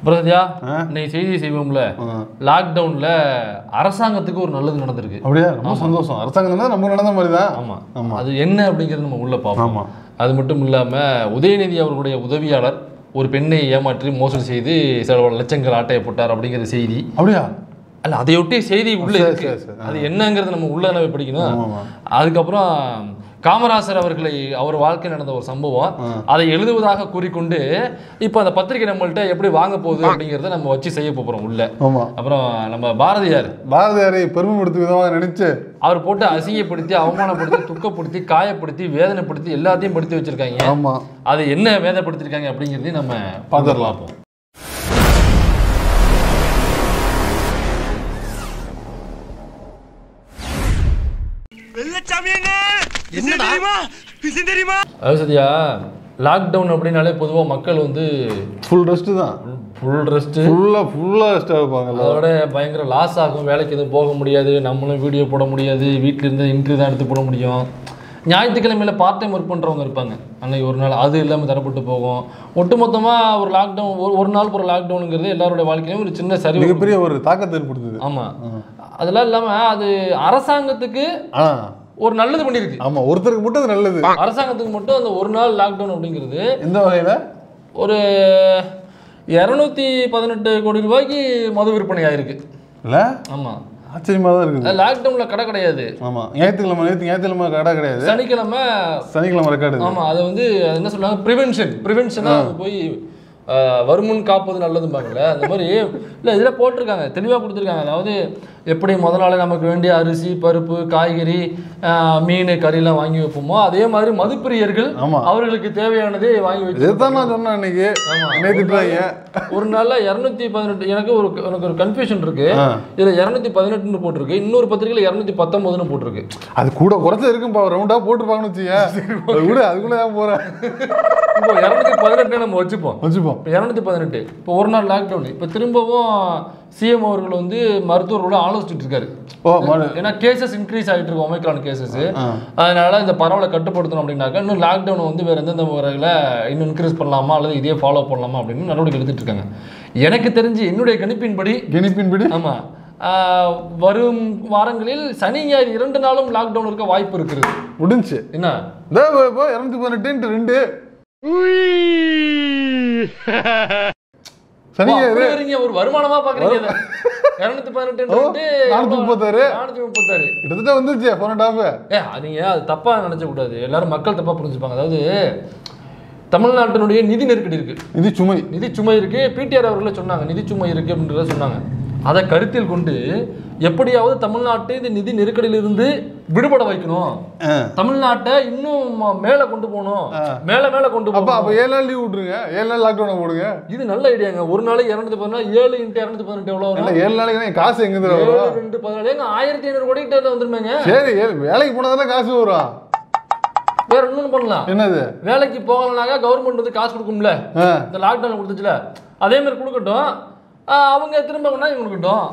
பிரதியா ஆ? இன்னைக்கு செய்தி செய்வோம்ல ஆ. லாக்டவுன்ல அரசாங்கத்துக்கு ஒரு நல்லது நடந்திருக்கு அப்படியா ரொம்ப சந்தோஷம் அரசாங்கம் தானே நம்ம நடந்த மாதிரி தான் ஆமா ஆமா. அது என்ன அப்படிங்கறது நம்ம உள்ள பார்ப்போம் ஆமா அது மட்டும் இல்லாம உதயநிதி அவர்களுடைய உதவியாளர் ஒரு பெண்ணை ஏமாற்றி மோசடி செய்து சில லட்சங்கள் ஆட்டையை போட்டார் அப்படிங்கிற செய்தி அப்படியா அல்ல அதையொட்டி செய்தி உள்ள சரி, இருக்கு சரி, சரி. அது என்னங்கிறது நம்ம உள்ள நம்ம படிக்கணும் ஆமா, ஆமா. அதுக்கப்புறம் காமராசர் அவர்களை அவர் வாழ்க்கை நடந்த ஒரு சம்பவம் அதை எழுதுவதாக கூறிக்கொண்டு இப்போ அந்த பத்திரிகை நம்மள்ட்ட எப்படி வாங்க போகுது அப்படிங்கிறத நம்ம வச்சு செய்ய போறோம் உள்ள ஆமா அப்புறம் நம்ம பாரதியார் பாரதியாரை பெருமைப்படுத்தும் விதமாக நினைச்சு அவர் போட்டு அசிங்கப்படுத்தி அவமானப்படுத்தி துக்கப்படுத்தி காயப்படுத்தி வேதனைப்படுத்தி எல்லாத்தையும் படுத்தி வச்சிருக்காங்க ஆமா அது என்ன வேதப்படுத்திருக்காங்க அப்படிங்கிறதையும் நம்ம பார்த்துடலாம். பார்ப்போம் அது சரியா லாக்டவுன் அப்படின்னாலே பொதுவாக மக்கள் வந்து ஃபுல் ரெஸ்ட் தான் ஃபுல் ரெஸ்ட்டு ஃபுல்லா ஃபுல்லா ரெஸ்ட் இருப்பாங்கல்ல அதோட பயங்கர லாஸ் ஆகும் வேலைக்கு எதுவும் போக முடியாது நம்மளும் வீடியோ போட முடியாது வீட்டில் இருந்து இன்ட்ரி தான் எடுத்து போட முடியும் ஞாயிற்றுக்கிழமையில பார்ட் டைம் ஒர்க் பண்ணுறவங்க இருப்பாங்க அன்னைக்கு ஒரு நாள் அது இல்லாமல் தரப்பட்டு போகும் ஒட்டுமொத்தமாக ஒரு லாக்டவுன் ஒரு ஒரு நாள் ஒரு லாக்டவுனுங்கிறது எல்லாரோட வாழ்க்கையிலும் ஒரு சின்ன சரிவு மிகப்பெரிய ஒரு தாக்கத்தை ஏற்படுத்துது ஆமாம் அதெல்லாம் இல்லாமல் அது அரசாங்கத்துக்கு ஆ ஒரு நல்லது பண்ணியிருக்கு ஆமா ஒருத்தருக்கு மட்டும் அது நல்லது அரசாங்கத்துக்கு மட்டும் அந்த ஒரு நாள் லாக்டவுன் அப்படிங்கிறது எந்த வகையில ஒரு இரநூத்தி பதினெட்டு கோடி ரூபாய்க்கு மது விற்பனை ஆயிருக்கு இல்ல ஆமாம் ஆச்சரியமா தான் இருக்குது லாக்டவுன்ல கடை கிடையாது ஆமா ஞாயிற்றுக்கிழமை நேற்று ஞாயிற்றுக்கிழமை கடை கிடையாது சனிக்கிழமை சனிக்கிழமை ரெக்கார்டு ஆமா அது வந்து அது என்ன சொல்லுவாங்க ப்ரிவென்ஷன் ப்ரிவென்ஷனா போய் ஆஹ், வருமுன் காப்பது நல்லதும்பாங்கல்ல அந்த மாதிரி இல்லை இதில் போட்டிருக்காங்க தெளிவாக கொடுத்துருக்காங்க அதாவது எப்படி முத நாளே நமக்கு வேண்டிய அரிசி பருப்பு காய்கறி ஆஹ், மீன் கறிலாம் வாங்கி வைப்போமோ அதே மாதிரி மதுப்பிரியர்கள் ஆமா. அவர்களுக்கு தேவையானதே வாங்கி வச்சு இதுதான் நான் சொன்னேன் இன்னைக்கு ஆமா. நேற்றுட்டாங்க ஒரு நாள்ல இரநூத்தி பதினெட்டு எனக்கு ஒரு எனக்கு ஒரு கன்ஃபியூஷன் இருக்கு ஆ. இதுல இரநூத்தி பதினெட்டுன்னு போட்டிருக்கு இன்னொரு பத்திரிகையில இரநூத்தி பத்தொன்பதுன்னு போட்டிருக்கு அது கூட குறைச்ச இருக்கும்பா ரவுண்டா போட்டுருப்பாங்கன்னு வச்சுக்க அது கூட அதுக்குள்ள தான் போறேன் இப்போ இரநூத்தி பதினெட்டு நம்ம வச்சுப்போம் வச்சுப்போம் இப்போ இரநூத்தி பதினெட்டு இப்போ ஒரு நாள் லாக்டவுன் இப்போ திரும்பவும் சிஎம் அவர்கள் வந்து மருத்துவர்களோட ஆலோசிச்சுட்டு இருக்காரு ஓ மனு ஏன்னா கேசஸ் இன்க்ரீஸ் ஆகிட்டு இருக்கு ஒமைக்ரான் கேசஸ் ஆ. அதனால இந்த பரவலை கட்டுப்படுத்தணும் அப்படின்னாக்கா இன்னும் லாக்டவுன் வந்து வேற எந்தெந்த முறையில் இன்னும் இன்க்ரீஸ் பண்ணலாமா அல்லது இதே ஃபாலோ பண்ணலாமா அப்படின்னு நடவடிக்கை எடுத்துட்டு இருக்காங்க எனக்கு தெரிஞ்சு என்னுடைய கணிப்பின்படி கணிப்பின்படி ஆமா ஆஹ், வரும் வாரங்களில் சனி ஞாயிறு இரண்டு நாளும் லாக்டவுன் இருக்க வாய்ப்பு இருக்குது முடிஞ்சு என்ன இதோ இப்போ இரநூத்தி பதினெட்டு ரெண்டு சனி ஓ, ஞாயிறு அப்படி வரீங்க, ஒரு வருமானமா பாக்குறீங்க இதை. 218 ஓ, ன்றது 436. 436. கிட்டத்தட்ட வந்துருச்சு போன டாப் ஏ, நீங்க அது தப்பா நினைச்ச கூடாது எல்லாரும் மக்கள் தப்பா புரிஞ்சுப்பாங்க அதாவது தமிழ்நாட்டினுடைய நிதி நெருக்கடி இருக்கு இது சுமை நிதி சுமை இருக்கு பிடிஆர் அவர்களே சொன்னாங்க நிதி சுமை இருக்கு அப்படின்றத சொன்னாங்க அதை கருத்தில் கொண்டு எப்படியாவது தமிழ்நாட்டை இந்த நிதி நெருக்கடியிலிருந்து விடுபட வைக்கணும் ஆ. தமிழ்நாட்டை இன்னும் ம- மேல கொண்டு போகணும் மேல மேல கொண்டு அப்ப அப்ப போகணும் ஏழு நாள் லீவ் விட்டுருங்க ஏழு நாள் லாக்டவுன் போடுங்க இது நல்ல ஐடியாங்க ஒரு நாளைக்கு இரநூத்தி பதினாலு ஏழு இன்ட்டு இரநூத்தி பதினெட்டு எவ்வளவு இல்ல வரும் ஏழு நாளைக்கு தான் காசு எங்க இருந்து ஏழு வரும் ரெண்டு பதினாலு ஏங்க ஆயிரத்தி ஐநூறு கோடி கிட்ட வந்துருமேங்க சரி ஏழு வேலைக்கு போனா தானே காசு வரும் வேற இன்னொன்னு பண்ணலாம் என்னது வேலைக்கு போகலனாக்கா கவர்மெண்ட் வந்து காசு கொடுக்கும்ல ஆ. இந்த லாக்டவுன் கொடுத்துச்சுல அதே மாதிரி கொடுக்கட்டும் ஆ, அவங்க திரும்ப வேணா இவங்க கொடுக்கட்டும்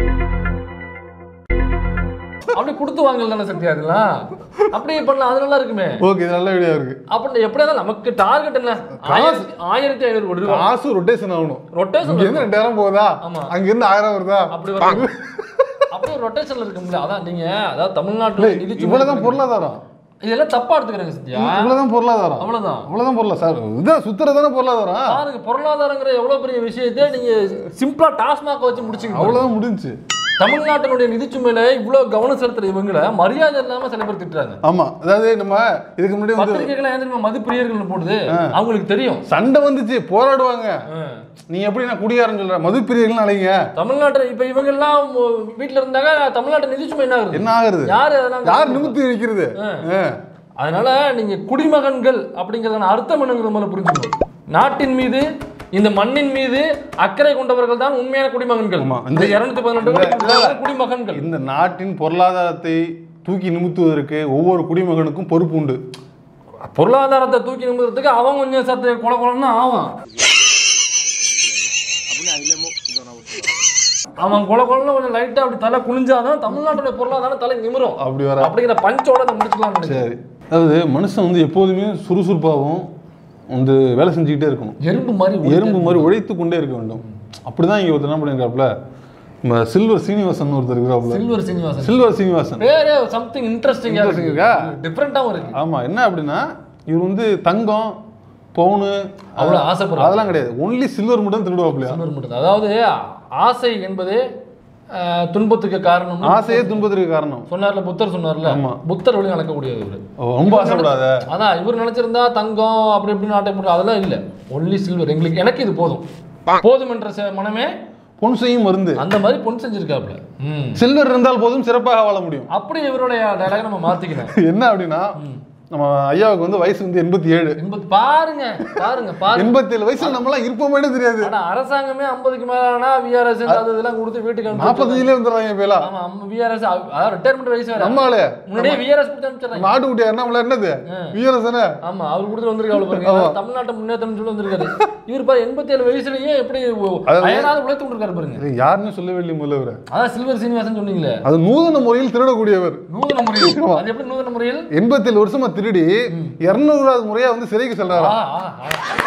அப்படி கொடுத்து வாங்கல தானே சக்தி அதெல்லாம் அப்படியே பண்ணலாம் அது நல்லா இருக்குமே ஓகே இது நல்ல வீடியோ இருக்கு அப்படி எப்படியா இருந்தாலும் நமக்கு டார்கெட் என்ன ஆயிரத்தி ஆயிரத்தி ஐநூறு கோடி ரூபாய் காசு ரொட்டேஷன் ஆகணும் ரொட்டேஷன் இங்க இருந்து ரெண்டாயிரம் போகுதா ஆமா. அங்க இருந்து ஆயிரம் வருதா அப்படி வரும் அப்படியே ரொட்டேஷன்ல இருக்கும்ல அதான் நீங்க அதாவது இல்ல தமிழ்நாட்டுல நிதி சுமை இவ்வளவுதான் பொருளாதாரம் இதெல்லாம் தப்பா எடுத்துக்கிறாங்க சத்யா இவ்வளவுதான் பொருளாதாரம் அவ்வளவுதான் அவ்வளவுதான் பொருளா சார் இதான் சுத்துறதானே பொருளாதாரம் பாருங்க பொருளாதாரங்கிற எவ்வளவு பெரிய விஷயத்தை நீங்க சிம்பிளா டாஸ்மாக வச்சு முடிச்சுக்க அவ்வளவுதான் முடிஞ்சுச்சு தமிழ்நாட்டினுடைய நிதிச்சுமையில இவ்வளவு கவனம் செலுத்துற இவங்கள மரியாதை இல்லாம சில பேர் திட்டுறாங்க ஆமா அதாவது நம்ம இதுக்கு முன்னாடி வந்து பத்திரிகைகள் ஏன் தெரியுமா மதுப்பிரியர்கள் போடுது அவங்களுக்கு தெரியும் சண்டை வந்துச்சு போராடுவாங்க ஆ. நீ எப்படி நான் குடியாரன்னு சொல்ற மது பிரியர்கள் அலைங்க தமிழ்நாட்டுல இப்ப இவங்க எல்லாம் வீட்டுல இருந்தாங்க தமிழ்நாட்டு நிதிச்சுமை என்ன ஆகுது என்ன ஆகுறது யாரு அதெல்லாம் யார் நிமித்தி வைக்கிறது ஆ. அதனால நீங்க குடிமகன்கள் அப்படிங்கறதான அர்த்தம் என்னங்கிறத முதல்ல புரிஞ்சுக்கணும் நாட்டின் மீது இந்த மண்ணின் மீது அக்கறை கொண்டவர்கள் தான் உண்மையான குடிமகன்கள் ஆமா. இந்த இருநூத்தி பதினெட்டு குடிமகன்கள் இந்த நாட்டின் பொருளாதாரத்தை தூக்கி நிமித்துவதற்கு ஒவ்வொரு குடிமகனுக்கும் பொறுப்பு உண்டு பொருளாதாரத்தை தூக்கி நிமிடத்துக்கு அவன் கொஞ்சம் சத்து கொல கொலன்னு ஆவான் அவன் கொல கொலன்னு கொஞ்சம் லைட்டா அப்படி தலை குனிஞ்சாதான் தமிழ்நாட்டுடைய பொருளாதாரம் தலை நிமிரும் அப்படி வர அப்படிங்கிற பஞ்சோட அதை முடிச்சுக்கலாம் நினைக்கிறேன் சரி அதாவது மனுஷன் வந்து எப்போதுமே சுறுசுறுப்பாகவும் வந்து வேலை செஞ்சுக்கிட்டே இருக்கணும் எறும்பு மாதிரி எறும்பு மாதிரி உழைத்து கொண்டே இருக்க வேண்டும் அப்படிதான் இங்க ஒருத்தர் என்ன பண்ணிருக்காப்ல நம்ம சில்வர் சீனிவாசன் ஒருத்தர் இருக்கிறாப்ல சில்வர் சீனிவாசன் சில்வர் சீனிவாசன் பேரே சம்திங் இன்ட்ரெஸ்டிங்கா Interesting இருக்கு இருக்கா? டிஃப்ரெண்டாவும் இருக்கு ஆமா என்ன அப்படின்னா இவர் வந்து தங்கம் பவுனு அவ்வளவு ஆசைப்படுறாங்க அதெல்லாம் கிடையாது ஒன்லி சில்வர் மட்டும் திருடுவாப்லையா சில்வர் மட்டும் அதாவது ஆசை என்பது அஹ், துன்பத்துக்கு காரணம் ஆசையே துன்பத்திற்கு காரணம் சொன்னார்ல புத்தர் சொன்னார்ல ஆமா. புத்தர் வழி நடக்கக்கூடியது இவரு ஓ, ரொம்ப ஆசைப்படாத அதான் இவர் நினைச்சிருந்தா தங்கம் அப்படி இப்படின்னு ஆட்டை போட்டு அதெல்லாம் இல்ல ஒன்லி சில்வர் எங்களுக்கு எனக்கு இது போதும் போதும் என்ற செ- மனமே பொன் செய்யும் மருந்து அந்த மாதிரி பொன் செஞ்சிருக்காப்ல ம். சில்வர் இருந்தால் போதும் சிறப்பாக வாழ முடியும் அப்படி இவருடைய டயலாக நம்ம மாத்திக்கணும் என்ன அப்படின்னா நம்ம ஐயாவுக்கு வந்து வயசு வந்து எண்பத்தி ஏழு எண்பது பாருங்க பாருங்க பாருங்க எண்பத்தி ஏழு வயசுல நம்மளாம் இருப்போமே தெரியாது ஆனா அரசாங்கமே ஐம்பதுக்கு மேல ஆனா விஆர்எஸ் அது இதெல்லாம் கொடுத்து வீட்டுக்கு அனுப்பிச்சு நாற்பத்தஞ்சுலேயே வந்துடுறாங்க இப்ப எல்லாம் ஆமா விஆர்எஸ் அதாவது ரிட்டையர்மெண்ட் வயசு வேற நம்மளே முன்னாடியே விஆர்எஸ் கொடுத்து அனுப்பிச்சிடுறாங்க மாட்டு குட்டியா நம்மள என்னது வீரர் தானே ஆமா அவர் கொடுத்து வந்திருக்காரு பாருங்க தமிழ்நாட்டை முன்னேற்றம் சொல்லி வந்திருக்காரு இவர் பாரு எண்பத்தி ஏழு வயசுலயே எப்படி அயனாவது உழைத்து கொண்டிருக்காரு பாருங்க இது யாருன்னு சொல்லவே இல்லையே முதல்ல இவரு அதான் சில்வர் சீனிவாசன் சொன்னீங்களே அது நூதன முறையில் திருடக்கூடியவர் நூதன முறையில் அது எப்படி நூதன முறையில் எண்பத்தி ஏழு வருஷமா திருடி இருநூறாவது முறையா வந்து சிறைக்கு செல்றாரு ஆ, ஆ, ஆ.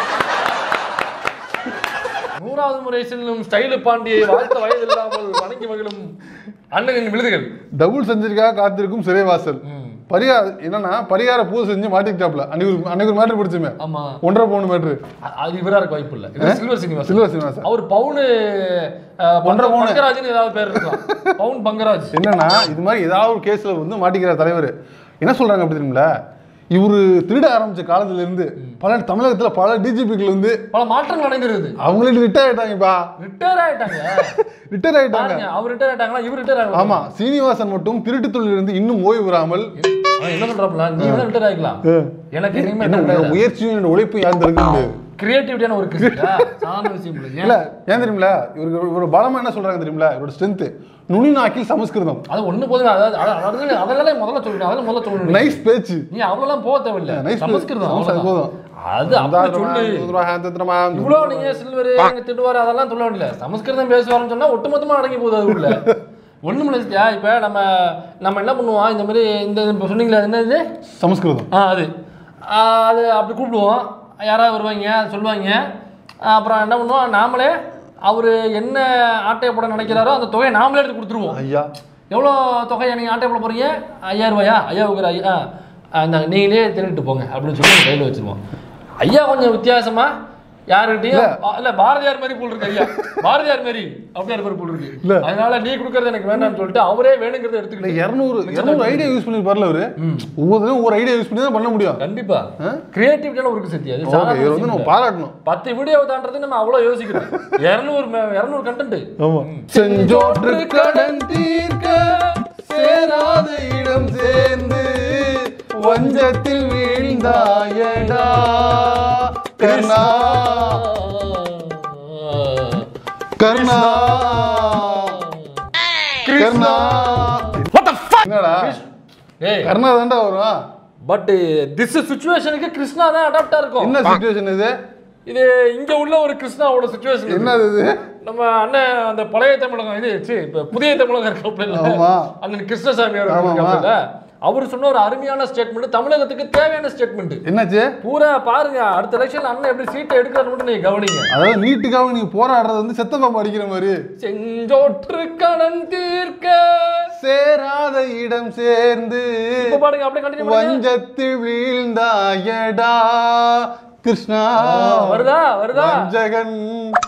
நூறாவது முறை செல்லும் ஸ்டைலு பாண்டியை வாழ்த்த வயது இல்லாமல் வணங்கி மகிழும் அண்ணனின் விழுதுகள் டபுள் செஞ்சுரிக்காக காத்திருக்கும் சிறைவாசல் பரிகாரம் என்னன்னா பரிகார பூஜை செஞ்சு மாட்டிக்கிட்டாப்ல அன்னைக்கு ஒரு அன்னைக்கு ஒரு மேட்ரு பிடிச்சுமே ஆமா ஒன்றரை பவுன் மேட்ரு அ- அது இவரா இருக்க வாய்ப்பு இல்ல இது சில்வர் சீனிவாசன் சில்வர் சீனிவாசன் அவர் பவுனு அஹ், ஒன்றரை பவுனு. பங்கராஜ்னு ஏதாவது பேர் இருக்கலாம் பவுன் பங்கராஜ் என்னன்னா இது மாதிரி ஏதாவது ஒரு கேஸ்ல வந்து மாட்டிக்கிறார் தலைவர் என்ன சொல்றாங்க அப்படி தெரியுமில இவரு திருட ஆரம்பிச்ச காலத்துல இருந்து பல தமிழகத்துல பல டிஜிபிக்கள் வந்து பல மாற்றங்கள் அடைந்திருக்குது அவங்களே ரிட்டையர் ஆயிட்டாங்கப்பா ரிட்டையர் ஆயிட்டாங்க ரிட்டையர் ஆயிட்டாங்க பாருங்க அவர் ரிட்டையர் ஆயிட்டாங்களா இவர் ரிட்டையர் ஆகலாம் ஆமா சீனிவாசன் மட்டும் திருட்டு தொழிலிருந்து இருந்து இன்னும் ஓய்வு பெறாமல் அவன் என்ன பண்றாப்ல நீ வேணா ரிட்டையர் ஆகிக்கலாம் எனக்கு இனிமே என்ன உன்னோட முயற்சியும் என்னோட உழைப்பும் யாரும் தடுக்க முடியாது கிரியேட்டிவிட்டியான ஒரு கிறிஸ்டா சாதாரண விஷயம் இல்லை இல்ல ஏன்? ஏன் தெரியுமில இவருக்கு இவரோட பலமா என்ன சொல்றாங்க தெரியுமில இவரோட ஸ்ட்ரென்த் நுனி நாக்கில் சமஸ்கிருதம் அது ஒண்ணு போதும் அதாவது அத- அதாவது அதெல்லாம் முதல்ல சொல்லணும் அதெல்லாம் முதல்ல சொல்லணும் நைஸ் பேச்சு நீ அவ்வளவுலாம் போக தேவையில்ல நைஸ் சமஸ்கிருதம் சமஸ்கிருதம் அவ்வளவுதான். போதும் அது அப்படி சொல்லு இவ்வளவு நீங்க சில்வர் எங்க திட்டுவாரு அதெல்லாம் சொல்ல வேண்டியல சமஸ்கிருதம் பேசுவாருன்னு சொன்னா ஒட்டுமொத்தமா அடங்கி போகுது அது உள்ள ஒண்ணும் இல்லை சத்யா இப்ப நம்ம நம்ம என்ன பண்ணுவோம் இந்த மாதிரி இந்த இப்ப சொன்னீங்களே அது என்னது சமஸ்கிருதம் ஆ அது ஆ, அது அப்படி கூப்பிடுவோம் யாராவது வருவாங்க சொல்லுவாங்க ஆ, அப்புறம் என்ன பண்ணுவோம் நாமளே அவர் என்ன ஆட்டையை போட நினைக்கிறாரோ அந்த தொகையை நாமளே எடுத்து கொடுத்துருவோம் ஐயா எவ்வளோ தொகையை நீங்கள் ஆட்டை போட போகிறீங்க ஐயாயிரம் ரூபாயா ஐயாவுக்கு ஒரு ஐயா ஆ, இந்தாங்க நீங்களே திருட்டு போங்க அப்படின்னு சொல்லி கையில் வச்சிருவோம் ஐயா கொஞ்சம் வித்தியாசமா யாருக்கிட்டையும் ஆ, இல்ல பாரதியார் மாதிரி போல் இருக்கு ஐயா பாரதியார் மாதிரி அப்படியார் மாதிரி போல் இருக்கு இல்ல. அதனால நீ கொடுக்கறது எனக்கு வேண்டாம்னு சொல்லிட்டு அவரே வேணுங்கிறத இல்ல எடுத்துக்கிட்டு இருநூறு இருநூறு ஐடியா யூஸ் பண்ணிருப்பார்ல அவரு ஒவ்வொருத்தரும் ஒவ்வொரு ஐடியா யூஸ் பண்ணி தான் பண்ண முடியும் கண்டிப்பா கிரியேட்டிவிட்டியான ஒரு சக்தி அது ஓகே சாதாரண இவர் வந்து விஷயம் நம்ம இல்ல. பாராட்டணும் பத்து வீடியோ தாண்டறது நம்ம அவ்வளவு யோசிக்கிறோம் இருநூறு இருநூறு கண்டென்ட் ஆமா செஞ்சோற்று கடன் தீர்க்க சேராத இடம் சேர்ந்து வஞ்சத்தில் வீழ்ந்தாயடா கர்ணா கர்ணா கர்ணா என்னடா ஏய் கர்ணா தான்டா வரும் பட் திஸ் சுச்சுவேஷனுக்கு கிருஷ்ணா தான் அடாப்டா இருக்கும் என்ன சுச்சுவேஷன் இது இது இங்க உள்ள ஒரு கிருஷ்ணாவோட சுச்சுவேஷன் என்னது இது நம்ம அண்ணன் அந்த பழைய தமிழகம் இது ச்சீ, இப்ப புதிய தமிழகம் இருக்காப்ல ஆமா. அண்ணன் கிருஷ்ணசாமி ஆமா, ஆமா. இருக்காப்ல அவர் சொன்ன ஒரு அருமையான ஸ்டேட்மெண்ட் தமிழகத்துக்கு தேவையான ஸ்டேட்மெண்ட் என்னாச்சு பூரா பாருங்க அடுத்த எலெக்ஷன் அண்ணன் எப்படி சீட்டை எடுக்கிறாரு மட்டும் நீங்க கவனிங்க அதாவது நீட்டுக்காக நீங்க போராடுறது வந்து செத்த பாம்பு அடிக்கிற மாதிரி செஞ்சோற்று கடன் தீர்க்க சேராத இடம் சேர்ந்து இப்ப பாருங்க அப்படியே கண்டினியூ பண்ணுங்க வஞ்சத்தில் வீழ்ந்தாயடா கிருஷ்ணா வருதா வருதா வஞ்சகன்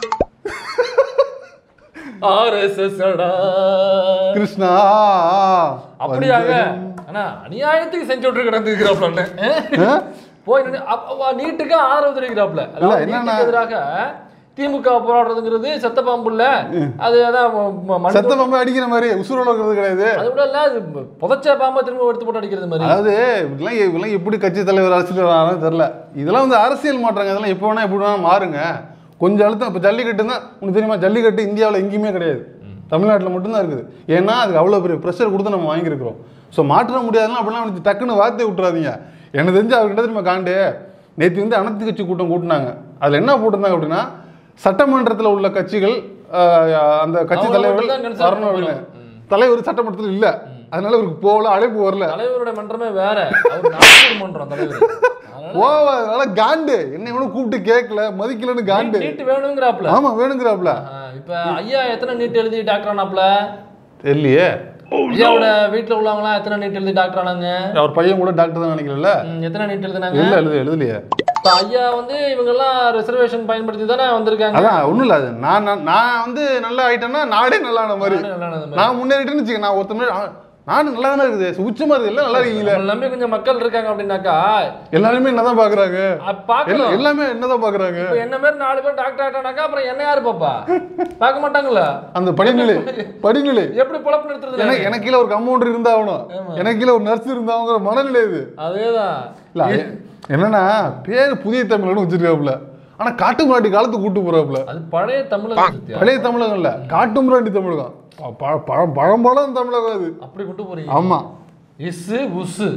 ஆர்எஸ்எஸ் கிருஷ்ணா அப்படியாக ஆனா அநியாயத்துக்கு செஞ்சு விட்டு கிடந்துக்கிறாப்ல அண்ணன் ஆ? போய் நின்னு- அப்ப- அப்ப நீட்டுக்கு ஆதரவு தெரிவிக்கிறாப்ல இல்ல, அதாவது என்னன்னா- நீட்டுக்கு எதிராக திமுக போராடுறதுங்கிறது செத்த பாம்பு இல்ல அது அதான் ம- ம- மண் செத்த பாம்பு அடிக்கிற மாதிரி உசுரோட இருக்கிறது கிடையாது அது விட இல்ல அது புதைச்ச பாம்பை திரும்ப எடுத்து போட்டு அடிக்கிறது மாதிரி அதாவது இப்படிலாம் இப்படிலாம் எப்படி கட்சி தலைவர் அரசியல் வராங்கன்னு தெரியல இதெல்லாம் வந்து அரசியல் மாற்றங்க இதெல்லாம் எப்போ வேணா எப்படி வேணா மாறுங்க கொஞ்சம் அழுத்தம் இப்போ ஜல்லிக்கட்டு தான் உனக்கு தெரியுமா ஜல்லிக்கட்டு இந்தியாவில் எங்கேயுமே கிடையாது தமிழ்நாட்டில் மட்டும்தான் இருக்குது ஏன்னா அதுக்கு அவ்வளோ பெரிய ப்ரெஷர் கொடுத்து நம்ம வாங்கியிருக்கிறோம் ஸோ மாற்ற முடியாதுன்னா அப்படிலாம் வந்து டக்குன்னு வார்த்தை விட்டுறாதீங்க எனக்கு தெரிஞ்சு அவர்கிட்ட தெரியுமா காண்டு நேற்று வந்து அனைத்து கட்சி கூட்டம் கூட்டினாங்க அதில் என்ன போட்டிருந்தாங்க அப்படின்னா சட்டமன்றத்தில் உள்ள கட்சிகள் ஆஹ், அந்த கட்சி அவங்க தலைவர்கள் மட்டும்தான் consult வரணும் அப்படின்னு தலைவர் சட்டமன்றத்தில் இல்லை அதனால இவருக்கு போகல அழைப்பு வரல தலைவரோட மன்றமே வேற அவர் நாகூர் மன்றம் தலைவர் போவாதனால காண்டு என்னை கூட கூப்பிட்டு கேட்கல மதிக்கலன்னு காண்டு நீட் வேணுங்கிறாப்ல ஆமா வேணுங்கிறாப்ல ஆ, இப்ப ஐயா எத்தனை நீட் எழுதி டாக்டர் ஆனாப்ல தெரியலையே ஐயாவோட வீட்டுல உள்ளவங்களாம் எத்தனை நீட் எழுதி டாக்டர் ஆனாங்க அவர் பையன் கூட டாக்டர் தான் நினைக்கல ம், எத்தனை நீட் எழுதினாங்க இல்ல எழுது எழுதலையே இப்ப ஐயா வந்து இவங்க எல்லாம் ரிசர்வேஷன் பயன்படுத்தி தானே வந்திருக்காங்க அதான் ஒண்ணும் இல்ல அது நான் நான்- நான் வந்து நல்லா ஆயிட்டேன்னா நாடே நல்லா ஆன மாதிரி நானே நல்லா இருந்த மாதிரி. நான் முன்னேறிட்டேன்னு வச்சுக்க நான் ஒருத்த மாதிரி ஆ, நானும் நல்லா தானே இருக்குது உச்சமா இருக்குது எல்லாம் நல்லா இருக்கீங்களே நம்மள நம்பி கொஞ்சம் மக்கள் இருக்காங்க அப்படின்னாக்கா எல்லாருமே என்னதான் பாக்குறாங்க அது பார்க்கணும் எல்லாம் எல்லாமே என்னதான் பாக்குறாங்க இப்ப என்ன மாதிரி நாலு பேர் டாக்டர் ஆயிட்டானாக்கா அப்புறம் என்ன யாரு பாப்பா பார்க்க மாட்டாங்களா அந்த படிநிலை படிநிலை எப்படி பொழப்பு நிறுத்துறது எனக்கு எனக்கு கீழே ஒரு கம்பவுண்டர் இருந்தாகணும் எனக்கு கீழே ஒரு நர்ஸ் இருந்தாங்கிற மனநிலை இது அதேதான் இல்ல அது என்னன்னா பேர் புதிய தமிழன்னு வச்சிருக்காப்புல ஆனா காட்டு முராட்டி காலத்துக்கு கூட்டு போறாப்புல அது பழைய தமிழக சத்தியா பழைய தமிழகம் இல்ல காட்டு முராட்டி தமிழகம் ப- ப- பழம் பழம்பழம் தமிழகம் அது அப்படி கொண்டு போறீங்க ஆமா இசு உசு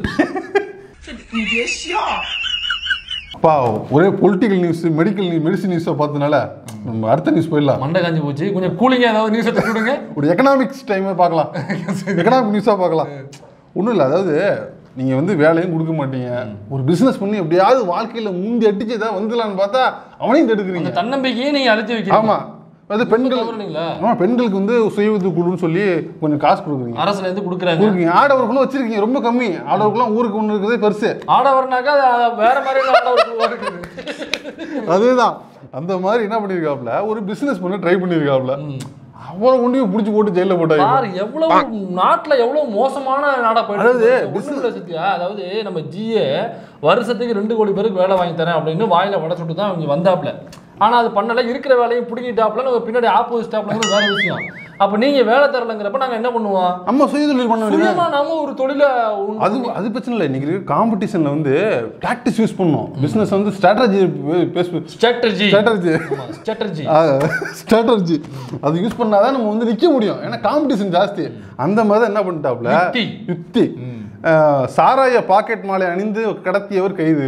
அப்பா ஒரே political news medical news medicine நியூஸை பார்த்தனால நம்ம அடுத்த நியூஸ் போயிடலாம் மண்டை காஞ்சி போச்சு கொஞ்சம் கூலிங்கா ஏதாவது நியூஸ் எடுத்து விடுங்க ஒரு எக்கனாமிக்ஸ் டைமே பார்க்கலாம் எக்கனாமிக் நியூஸாக பார்க்கலாம் ஒன்றும் இல்லை அதாவது நீங்கள் வந்து வேலையும் கொடுக்க மாட்டீங்க ஒரு பிஸ்னஸ் பண்ணி எப்படியாவது வாழ்க்கையில் முந்தி அடிச்சு ஏதாவது வந்துடலான்னு பார்த்தா அவனையும் தடுக்குறீங்க அந்த தன்னம்பிக்கையை நீங்க அழுத்தி வைக்கிறீங்க ஆமா அது பெண்கள் தவறுனீங்களா ஆமா பெண்களுக்கு வந்து சுய உதவி குழுன்னு சொல்லி கொஞ்சம் காசு கொடுக்குறீங்க அரசுல இருந்து கொடுக்குறாங்க கொடுக்குறீங்க ஆடவர்களும் வச்சிருக்கீங்க ரொம்ப கம்மி ஆடவர்களும் ஊருக்கு ஒன்று இருக்கிறதே பெருசு ஆடவர்னாக்கா அது வேற மாதிரி ஆடவர் இருக்குது அதுதான் அந்த மாதிரி என்ன பண்ணியிருக்காப்ல ஒரு பிசினஸ் பண்ண ட்ரை பண்ணியிருக்காப்ல அவ்வளோ ஒன்றையும் பிடிச்சி போட்டு ஜெயிலில் போட்டாங்க பாரு எவ்வளவு நாட்டுல எவ்வளவு மோசமான நாடா போயிட்டு அதாவது இருக்கு. ஒண்ணும் இல்ல சத்யா அதாவது நம்ம ஜிஏ வருஷத்துக்கு ரெண்டு கோடி பேருக்கு வேலை வாங்கி தரேன் அப்படின்னு வாயில வட சுட்டு தான் அவங்க வந்தாப்ல ஆனா அது பண்ணல இருக்கிற வேலையும் பிடிங்கிட்டாப்ல நம்ம பின்னாடி ஆப்போசிட்டாப்ல வேற விஷயம் அப்ப நீங்க வேலை தரலங்கிறப்ப நாங்க என்ன பண்ணுவோம் நம்ம சுய தொழில் பண்ண வேண்டியது சுயமா நாம ஒரு தொழில உண்டு- அது அது பிரச்சனை இல்லை இன்னைக்கு காம்படிஷன்ல வந்து டாக்டிஸ் யூஸ் பண்ணணும் பிசினஸ் வந்து strategy base strategy strategy strategy strategy அது யூஸ் பண்ணாதான் நம்ம வந்து நிக்க முடியும் ஏன்னா காம்படிஷன் ஜாஸ்தி அந்த மாதிரி தான் என்ன பண்ணிட்டாப்ல யுக்தி. யுக்தி அஹ், சாராய பாக்கெட் மாலை அணிந்து கடத்தியவர் கைது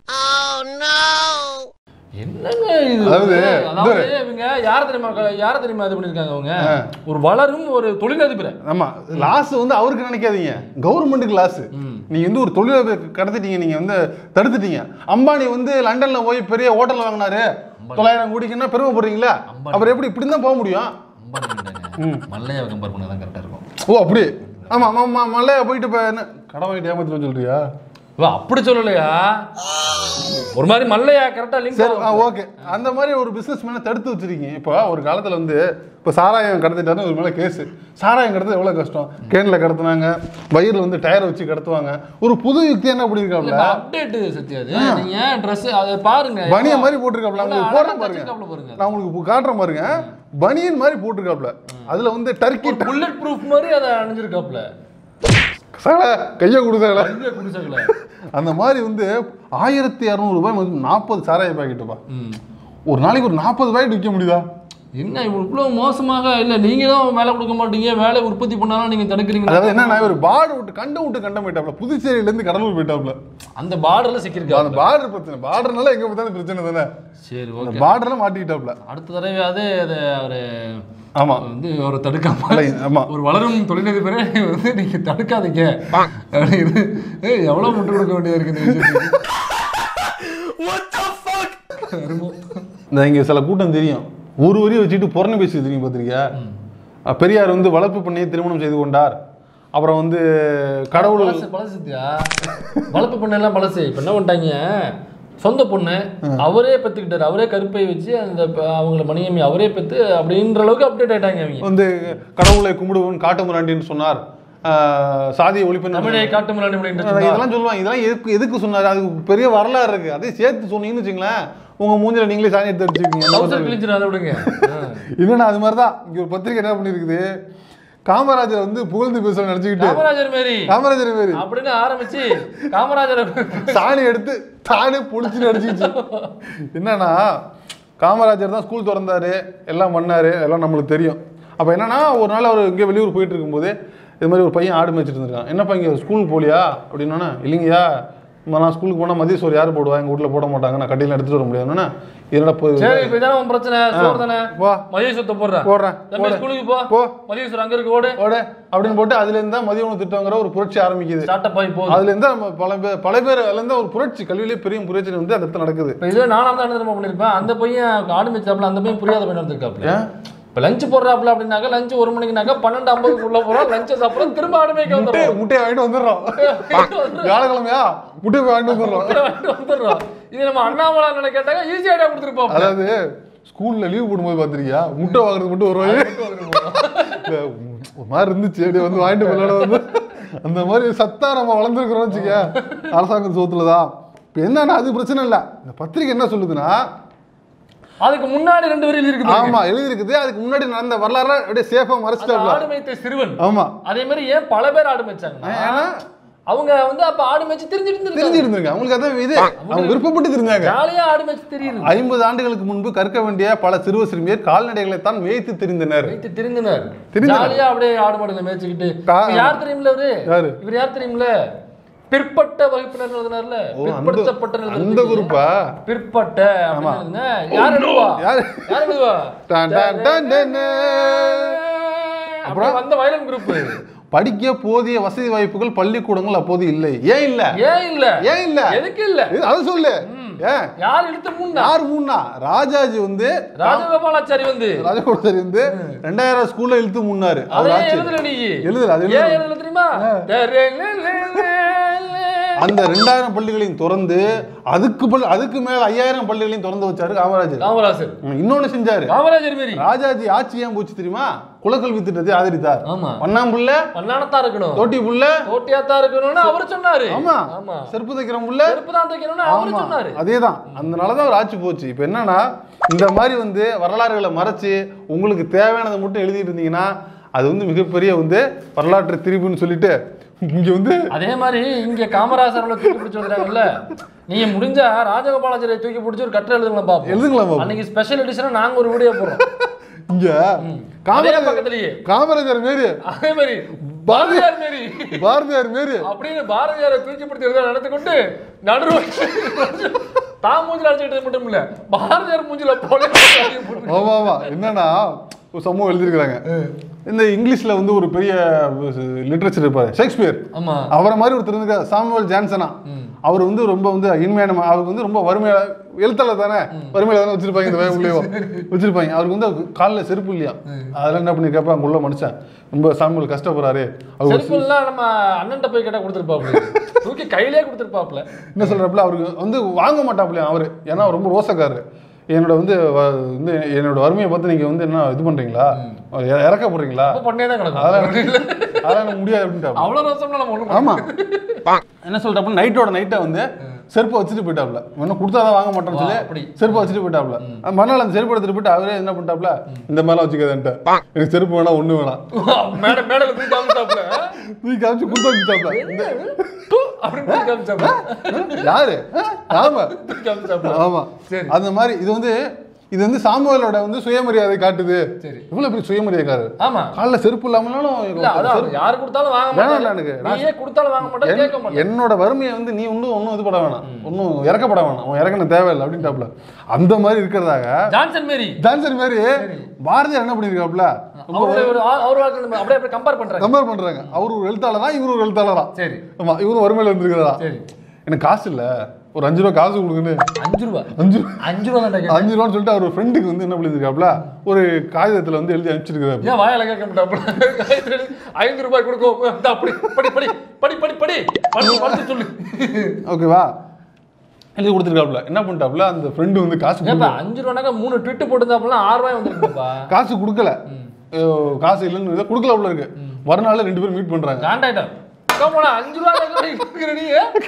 என்னங்க இது அதாவது, அதாவது இவங்க யார தெரியுமா யார தெரியுமா இது பண்ணிருக்காங்க அவங்க ஒரு வளரும் ஒரு தொழிலதிபரை ஆமா லாஸ் வந்து அவருக்கு நினைக்காதீங்க கவர்மெண்ட்டுக்கு லாஸ் நீங்க வந்து ஒரு தொழிலை கடத்திட்டீங்க நீங்க வந்து தடுத்துட்டீங்க அம்பானி வந்து லண்டன்ல போய் பெரிய ஹோட்டல் வாங்கினாரு தொள்ளாயிரம் கோடிக்குன்னா பெருமைப்படுறீங்களா அப்புறம் எப்படி இப்படி தான் போக முடியும் மல்லையா கம்பேர் பண்ணதான் கரெக்டா இருக்கும் ஓ அப்படி ஆமா ஆமா ஆமா மல்லையா போயிட்டு இப்போ என்ன கடன் வாங்கிட்டு ஏமாத்திட்டு சொல்றியா இவ அப்படி சொல்லலையா ஒரு மாதிரி மல்லையா கரெக்டா லிங்க் சரி ஆ ஓகே அந்த மாதிரி ஒரு பிசினஸ் மேனை தடுத்து வச்சிருக்கீங்க இப்போ ஒரு காலத்துல வந்து இப்போ சாராயம் கடத்திட்டாருன்னு ஒரு மேலே கேஸ் சாராயம் கடத்த எவ்வளோ கஷ்டம் கேனில் கடத்துனாங்க வயிறில் வந்து டயரை வச்சு கடத்துவாங்க ஒரு புது யுக்தி என்ன அப்படி இருக்காப்ல அப்டேட் சத்யாது நீங்க Dress அதை பாருங்க பனிய மாதிரி போட்டிருக்காப்ல எவ்வளவு உங்களுக்கு போடுறேன் அழகா பாருங்க தச்சிருக்காப்ல பாருங்க நான் உங்களுக்கு இப்போ காட்டுறேன் பாருங்க பனியன் மாதிரி போட்டிருக்காப்ல அதுல வந்து டர்க்கி புல்லட் ப்ரூஃப் மாதிரி அதை அணிஞ்சிருக்காப்ல சால கையை கொடுத்தாங்களே ஐயா குடிசைகள அந்த மாதிரி வந்து ஆயிரத்தி இரநூறு ரூபாய் வந்து நாற்பது சாராய பாக்கெட்டுப்பா ம் ஒரு நாளைக்கு ஒரு நாற்பது பாக்கெட் விற்க முடியுதா என்ன இவ்வளவு மோசமாக இல்ல நீங்க தான் வேலை கொடுக்க மாட்டீங்க வேலை உற்பத்தி பண்ணாலும் நீங்க தடுக்கிறீங்க அதாவது என்ன ஒரு பார்டர் விட்டு கண்ட விட்டு கண்டம் போயிட்டாப்ல புதுச்சேரியில இருந்து கடலூர் போயிட்டாப்ல அந்த பார்டர்ல சிக்கிருக்கா அந்த பார்டர் பிரச்சனை பார்டர்னால எங்க பார்த்தாலும் பிரச்சனை தானே சரி அந்த ஓகே பார்டர்ல மாட்டிக்கிட்டாப்ல அடுத்த தடவையாவது அதை அவரு ஆமா வந்து அவரை தடுக்காம இல்ல, ஆமா ஒரு வளரும் தொழிலதிபரை வந்து நீங்க தடுக்காதீங்க அப்படின்னு ஏய், எவ்வளவு முட்டு கொடுக்க வேண்டியது இருக்கு இந்த விஷயத்துக்கு அருமம். இந்த இங்க சில கூட்டம் தெரியும் ஒரு வரி வச்சுட்டு புறணி பேசி தெரியும் பார்த்திருக்கியா அஹ் பெரியார் வந்து வளர்ப்பு பண்ணி திருமணம் செய்து கொண்டார் அப்புறம் வந்து கடவுள் பழசு பழசு சத்யா. வளர்ப்பு பொண்ணு எல்லாம் பழசு இப்ப என்ன பண்ணிட்டாங்க சொந்த பொண்ணு அவரே பெத்துக்கிட்டாரு அவரே கருப்பை வச்சு அந்த ப- அவங்கள மணியம்மி அவரே பெத்து அப்படின்ற அளவுக்கு அப்டேட் ஆயிட்டாங்க அவங்க வந்து கடவுளை கும்பிடுவன் காட்டுமுராண்டின்னு சொன்னார் அஹ் சாதிய ஒழிப்பு தமிழை காட்டு முன்னாடி அப்படின்ற இதெல்லாம் சொல்லுவாங்க இதெல்லாம் எதுக்கு எதுக்கு சொன்னார் அதுக்கு பெரிய வரலாறு இருக்கு அதே சேர்த்து சொன்னீங்கன்னு வச்சுங்களேன் உங்க மூஞ்சில நீங்களே சாணி எடுத்து டவுசர் அடிச்சுக்கீங்க கிழிச்சிடும் அதை விடுங்க ஆ. இல்லைன்னா அது மாதிரி தான் இங்க ஒரு பத்திரிக்கை என்ன பண்ணியிருக்குது காமராஜர் வந்து புகழ்ந்து பேச நினைச்சுக்கிட்டு காமராஜர் மாரி காமராஜர் பேரு அப்படின்னு ஆரம்பிச்சு காமராஜர் சாணி எடுத்து தானே பொடிச்சு அடிச்சிச்சு என்னன்னா காமராஜர் தான் ஸ்கூல் திறந்தாரு எல்லாம் பண்ணாரு எல்லாம் நம்மளுக்கு தெரியும் அப்போ என்னன்னா ஒரு நாள் அவர் இங்கே வெளியூர் போயிட்டு இருக்கும்போது இது மாதிரி ஒரு பையன் ஆடு மேய்ச்சிட்டு இருந்திருக்கான் என்னப்பா இங்கே ஸ்கூல் போலியா அப்படின்னா இல்லைங்கய்யா நான் ஸ்கூலுக்கு போனா மதிய சோறு யார் போடுவா எங்க வீட்ல போட மாட்டாங்க நான் கடையில் எடுத்துட்டு வர முடியாதுன்னா என்னடா போய் சரி இப்ப இதானே உன் பிரச்சனை சோறு தானே வா மதிய சொத்தை போடுறேன் போடுறேன் தம்பி ஸ்கூலுக்கு போ போ மதிய சோறு அங்க இருக்கு ஓடு ஓடு அப்படின்னு போட்டு அதுல இருந்தா மதிய உணவு திட்டங்கிற ஒரு புரட்சி ஆரம்பிக்குது ஸ்டார்ட் ஆகி போகுது அதுல இருந்தா நம்ம பல பேர் பல பேர் அதுல இருந்தா ஒரு புரட்சி கல்வியிலே பெரிய புரட்சி வந்து அந்த இடத்துல நடக்குது இப்ப இதுல நானா தான் என்ன தெரியுமா பண்ணிருப்பேன் அந்த பையன் ஆடு மேய்ச்சாப்ல அந்த பையன் புரியாத பையன் இருந்திருக்காப்ல ஏன் இப்ப லஞ்ச் போடுறாப்ல அப்படின்னாக்கா லஞ்ச் ஒரு மணிக்குனாக்கா பன்னெண்டு ஐம்பதுக்கு உள்ள போறோம் லஞ்ச சாப்பிடுறோம் திரும்ப ஆடு மேய்க்க முட்டை வந்துடுறோம் முட்டையை வாங்கிட்டு வந்துடுறோம் வியாழக்கிழமையா முட்டையை போய் வாங்கிட்டு வந்துடுறோம் வாங்கிட்டு வந்துடுறோம் இது நம்ம அண்ணாமலை அண்ணனை கேட்டாங்க ஈஸி ஐடியா கொடுத்துருப்போம் அதாவது ஸ்கூல்ல லீவ் போடும்போது பாத்திருக்கியா முட்டை வாங்குறதுக்கு மட்டும் ஒரு ரூபாய் இல்ல, ஒரு மாதிரி இருந்துச்சு அப்படியே வந்து வாங்கிட்டு போயிடலாம் வந்து அந்த மாதிரி சத்தா நம்ம வளர்ந்துருக்கிறோம் வச்சுக்க அரசாங்க சோத்துல தான் இப்போ என்னன்னா அது பிரச்சனை இல்லை இந்த பத்திரிக்கை என்ன சொல்லுதுன்னா அதுக்கு முன்னாடி ரெண்டு வரையில் இருக்குது ஆமா எழுதிருக்குது அதுக்கு முன்னாடி நடந்த வரலாறு அப்படியே சேஃபா அந்த மறைச்சிட்டாப்ல ஆடு மேய்த்த சிறுவன் ஆமா அதே மாதிரி ஏன் பல பேர் ஆடு மேய்ச்சாங்க ஏன்னா அவங்க வந்து அப்ப ஆடு மேய்ச்சி தெரிஞ்சுட்டு இருந்திருக்காங்க தெரிஞ்சு இருந்திருங்க அவங்களுக்கு அதான் இது அவங்க விருப்பப்பட்டு தெரிஞ்சாங்க ஜாலியா ஆடு மேய்ச்சி தெரியுது ஐம்பது ஆண்டுகளுக்கு முன்பு கற்க வேண்டிய பல சிறுவ சிறுமியர் கால்நடைகளை தான் மேய்த்து தெரிந்தனர் வைத்து தெரிந்தனர் தெரிந்தனர். ஜாலியா அப்படியே ஆடு மாடுகளை மேய்ச்சிக்கிட்டு கா- இவர் யார் தெரியுமில்ல இவரு யாரு? இவர் யார் தெரியுமில்ல பிற்பட்ட வகுப்பினர் எழுதினார்ல ஓ, அந்த பிற்படுத்தப்பட்ட அந்த குரூப்பா பிற்பட்ட அப்படின்னு எழுதுங்க. யார் எழுதுவா யாரு? யார் எழுதுவா டான் டான் டான் டான் டான். அப்புறம் வந்த வயலன் குரூப் படிக்க போதிய வசதி வாய்ப்புகள் பள்ளிக்கூடங்கள் அப்போது இல்லை ஏன் இல்ல ஏன் இல்ல ஏன் இல்ல எதுக்கு இல்ல இது- அதை சொல்லு ஏன் யார் இழுத்து முன்னா யார் மூணா ராஜாஜி வந்து ராஜகோபாலாச்சாரி வந்து ராஜகோபாலாச்சாரி வந்து ரெண்டாயிரம் ஸ்கூல்ல இழுத்து முன்னாரு அவர் அதே ஆட்சி. எழுதல நீ எழுதல, அது ஏன் எழுதல. எழுதல தெரியுமா அந்த ரெண்டாயிரம் பள்ளிகளையும் திறந்து அதுக்கு பள்ளி அதுக்கு மேல ஐயாயிரம் பள்ளிகளையும் திறந்து வச்சாரு காமராஜர் காமராஜர் ம், இன்னொன்னு செஞ்சாரு காமராஜர் மாரி ராஜாஜி ஆட்சி ஏன் போச்சு தெரியுமா குலக்கல்வி திட்டத்தை ஆதரித்தார் ஆமா வண்ணாம்புள்ள பண்ணானத்தான் இருக்கணும் தோட்டி புள்ள போட்டியாத்தான் இருக்கணும்னு அவர் சொன்னாரு ஆமா ஆமா செருப்பு தைக்கிற புள்ள செருப்பு தான் தைக்கணும்னு அவர் ஆமா சொன்னாரு அதேதான் அதனாலதான் அவர் ஆட்சி போச்சு இப்போ என்னன்னா இந்த மாதிரி வந்து வரலாறுகளை மறைச்சு உங்களுக்கு தேவையானதை மட்டும் எழுதிட்டு இருந்தீங்கன்னா அது வந்து மிகப்பெரிய வந்து வரலாற்று திரிபுன்னு சொல்லிட்டு இங்க வந்து அதே மாதிரி இங்க காமராஜர்ல தூக்கி பிடிச்சு வந்துட்டாங்கல்ல நீங்க முடிஞ்சா ராஜகோபாலாச்சாரியை தூக்கி பிடிச்சி ஒரு கட்டுரை எழுதுங்களா பாப்போம் எழுதுங்களா பாப்போம். அன்னைக்கு ஸ்பெஷல் எடிஷனா நாங்க ஒரு வீடியோ போடுறோம் இங்க அதே காமராஜர் பக்கத்துலயே காமராஜர் மாரி அதே மாதிரி பாரதியார் மாரி பாரதியார் மாரி அப்படின்னு பாரதியாரை தூக்கி பிடிச்சி நடந்து கொண்டு நடுவு தான் மூஞ்சில அடிச்சுக்கிட்டது மட்டும் இல்ல பாரதியார் மூஞ்சில போல ஆமா ஆமா என்னன்னா ஒரு சமூகம் எழுதியிருக்கிறாங்க இந்த இங்கிலீஷ்ல வந்து ஒரு பெரிய லிட்ரேச்சர் இருப்பாரு ஷேக்ஸ்பியர் ஆமா அவரை மாதிரி ஒருத்தர் இருந்திருக்காரு சாமுவல் ஜான்சனா அவர் வந்து ரொம்ப வந்து இன்மையான ம- அவருக்கு வந்து ரொம்ப வறுமையா எழுத்தாளர் தானே வறுமையில தானே வச்சிருப்பாங்க இந்த வய உள்ளேயும் வச்சிருப்பாங்க அவருக்கு வந்து காலில் செருப்பு இல்லையா அதெல்லாம் என்ன பண்ணிருக்கப்ப அங்க உள்ள மனுஷன் ரொம்ப சாமுவல் கஷ்டப்படுறாரு அவர் ஒரு செல்போன்லாம் நம்ம அண்ணன்ட்ட போய் கேட்டா கொடுத்துருப்பாப்ல தூக்கி கையிலே கொடுத்துருப்பாப்ல என்ன சொல்றாப்புல அவருக்கு வந்து வாங்க மாட்டாப்புலையா அவரு ஏன்னா அவர் ரொம்ப ரோசக்காரரு என்னோட வந்து வ- வந்து என்னோட வறுமையை பார்த்து நீங்க வந்து என்ன இது பண்றீங்களா இற- இறக்க போடுறீங்களா அப்ப பண்ணே தான் அதெல்லாம் கிடக்கும் அதெல்லாம் எனக்கு முடியாது அப்படின்ட்டாப்புல அவ்வளவு ரோசம்லாம் நம்ம ஒண்ணும் ஆமா என்ன சொல்றாப்புல நைட்டோட நைட்டை வந்து செருப்பை வச்சுட்டு போயிட்டாப்ல இன்னும் கொடுத்தாதான் வாங்க மாட்டேன்னு வா, சொல்லி அப்படி. செருப்பை வச்சுட்டு போயிட்டாப்ல அஹ் மறுநாள் அந்த செருப்பு எடுத்துட்டு போயிட்டு அவரே என்ன பண்ணிட்டாப்ல இந்த மாதிரிலாம் வச்சுக்காதன்ட்டு எனக்கு செருப்பு வேணாம் ஒண்ணு வேணாம் மேட மேடல தூக்கி காமிச்சாப்ல தூக்கி காமிச்சு கொடுத்து வச்சுட்டாப்ல இந்த டு அப்படின்னு தூக்கி காமிச்சாப்ல யாரு அஹ்? ஆமா தூக்கி காமிச்சாப்ல ஆமா சரி. அந்த மாதிரி இது வந்து இது வந்து சாமுவேலோட வந்து சுயமரியாதை காட்டுது சரி. இவ்வளவு பெரிய சுயமரியாதைக்காரர் ஆமா காலைல செருப்பு இல்லாமலும் இல்ல அதான் யாரு கொடுத்தாலும் வாங்க வேணாம் இல்ல மாட்டாங்க எனக்கு. நீயே கொடுத்தாலும் வாங்க மாட்டேன் கேட்க மாட்டேன் என்னோட வறுமையை வந்து நீ ஒன்றும் ஒன்றும் இது பட வேணாம் ஒன்றும் இறக்கப்பட வேணாம் உன் இறக்கணும் தேவையில்லை அப்படின்ட்டாப்ல அந்த மாதிரி இருக்கிறதாக ஜான்சன் மேரி ஜான்சன் மாதிரி பாரதியார் என்ன பண்ணியிருக்காப்ல அவருடைய ஒரு ஆ- அவர் வாழ்க்கை நம்ம அப்படியே அப்படியே கம்பேர் பண்றாங்க கம்பேர் பண்றாங்க அவர் ஒரு எழுத்தாளரா இவர் ஒரு எழுத்தாளரா சரி ஆமா இவரும் வறுமையில இருந்திருக்கிறதா சரி எனக்கு காசு இல்ல ஒரு அஞ்சு ரூபா காசு கொடுங்கன்னு அஞ்சு ரூபா அஞ்சு அஞ்சு ரூபா தான் கேட்க அஞ்சு ரூபான்னு சொல்லிட்டு அவர் ஃப்ரெண்டுக்கு வந்து என்ன பண்ணியிருக்காப்ல ஒரு காகிதத்துல வந்து எழுதி அனுப்பிச்சிருக்காரு ஏன் வாயால கேட்க மாட்டாப்புல ஐந்து ரூபாய் கொடுக்கும் இந்தா அப்படி படி படி படி படி படி படி படிச்சு சொல்லு ஓகேவா எழுதி கொடுத்துருக்காப்ல என்ன பண்ணிட்டாப்ல அந்த ஃப்ரெண்டு வந்து காசு ஏப்பா கொடுக்கல. அஞ்சு ரூபானாக்கா மூணு ட்விட்டு போட்டுருந்தாப்புல ஆறு ரூபாய் வந்துருக்குப்பா காசு கொடுக்கல ஐயோ, காசு இல்லைன்னு இதை கொடுக்கல உள்ள இருக்கு மறுநாள் ரெண்டு பேரும் மீட் பண்றாங்க காண்டாயிட்டான் போனா அஞ்சு ரூபா கொடுக்குற நீ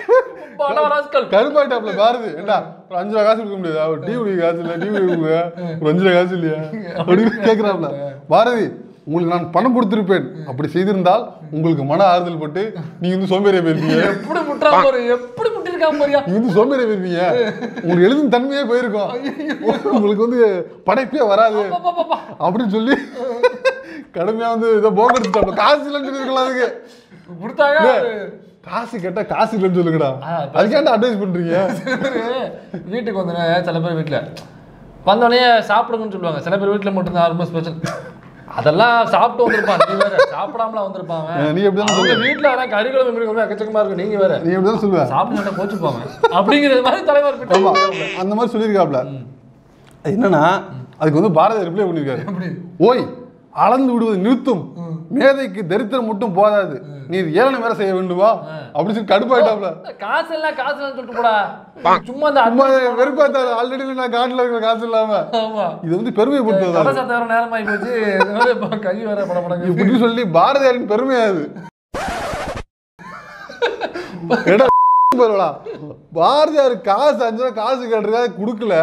பணம் ராஸ்கல் கருப்பாயிட்டாப்ல பாரதி ஏண்டா ஒரு அஞ்சு ரூபா காசு கொடுக்க முடியாது அவர் டீ குடிக்க காசு இல்ல டீ குடிக்க ஒரு அஞ்சு ரூபா காசு இல்லையா அப்படின்னு கேக்குறாப்ல பாரதி உங்களுக்கு நான் பணம் கொடுத்திருப்பேன் அப்படி செய்திருந்தால் உங்களுக்கு மன ஆறுதல் பட்டு நீங்க வந்து சோம்பேறியா போயிருப்பீங்க எப்படி முட்டுறா பாரு எப்படி முட்டிருக்கான் பாரியா நீங்க வந்து சோம்பேறியா போயிருப்பீங்க உங்களுக்கு எழுதும் தன்மையே போயிருக்கும் உங்களுக்கு வந்து படைப்பே வராது பாப்பா அப்படின்னு சொல்லி கடுமையா வந்து இதை போக எடுத்துட்டாப்ல காசு இல்லைன்னு சொல்லிருக்கலாம் அதுக்கு கொடுத்தாங்க காசு கேட்டா காசு இல்லைன்னு சொல்லுங்கடா ஆ, அதுக்கேண்டா அட்வைஸ் பண்றீங்க சில பேர் வீட்டுக்கு வந்தோடனே சில பேர் வீட்டில் வந்தோடனே சாப்பிடுங்கன்னு சொல்லுவாங்க சில பேர் வீட்டில் மட்டும்தான் ரொம்ப ஸ்பெஷல் அதெல்லாம் சாப்பிட்டு வந்திருப்பான் நீ வேற சாப்பிடாமல வந்திருப்பான் அவன். நீ எப்படிதான் அவங்க வீட்டில் ஆனால் கறிக்குழம்பு மீன் எக்கச்சக்கமா இருக்கு நீங்க வேற நீ எப்படிதான் சொல்லுவ சாப்பிட்டு கோச்சுப்பாங்க அப்படிங்கிறது மாதிரி தலைவர் கிட்ட ஆமா அந்த மாதிரி சொல்லியிருக்காப்ல அது என்னன்னா அதுக்கு வந்து பாரதி ரிப்ளை பண்ணியிருக்காரு ஓய் அளந்து விடுவது நிறுத்தும் மேதைக்கு தரித்திரம் மட்டும் போதாது நீ ஏளனம் வேற செய்ய வேண்டுமா அப்படின்னு சொல்லி கடுப்பாயிட்டாப்ல காசு எல்லாம் காசு இல்லைன்னு சொல்லிட்டு போடா சும்மா அந்த சும்மா வெறுப்பாத்தாரு ஆல்ரெடி நான் காட்டுல இருக்கிற காசு இல்லாம ஆமா இது வந்து பெருமைப்படுத்துவதா கடை சாத்த வேற நேரம் ஆகி போச்சு இது வேற இப்ப கை வேற பட படங்க இப்படி சொல்லி பாரதியாரின் பெருமையா அது ஏடா பரவாயில்ல பாரதியார் காசு அஞ்சு ரூபா காசு கேட்டிருக்கா கொடுக்கல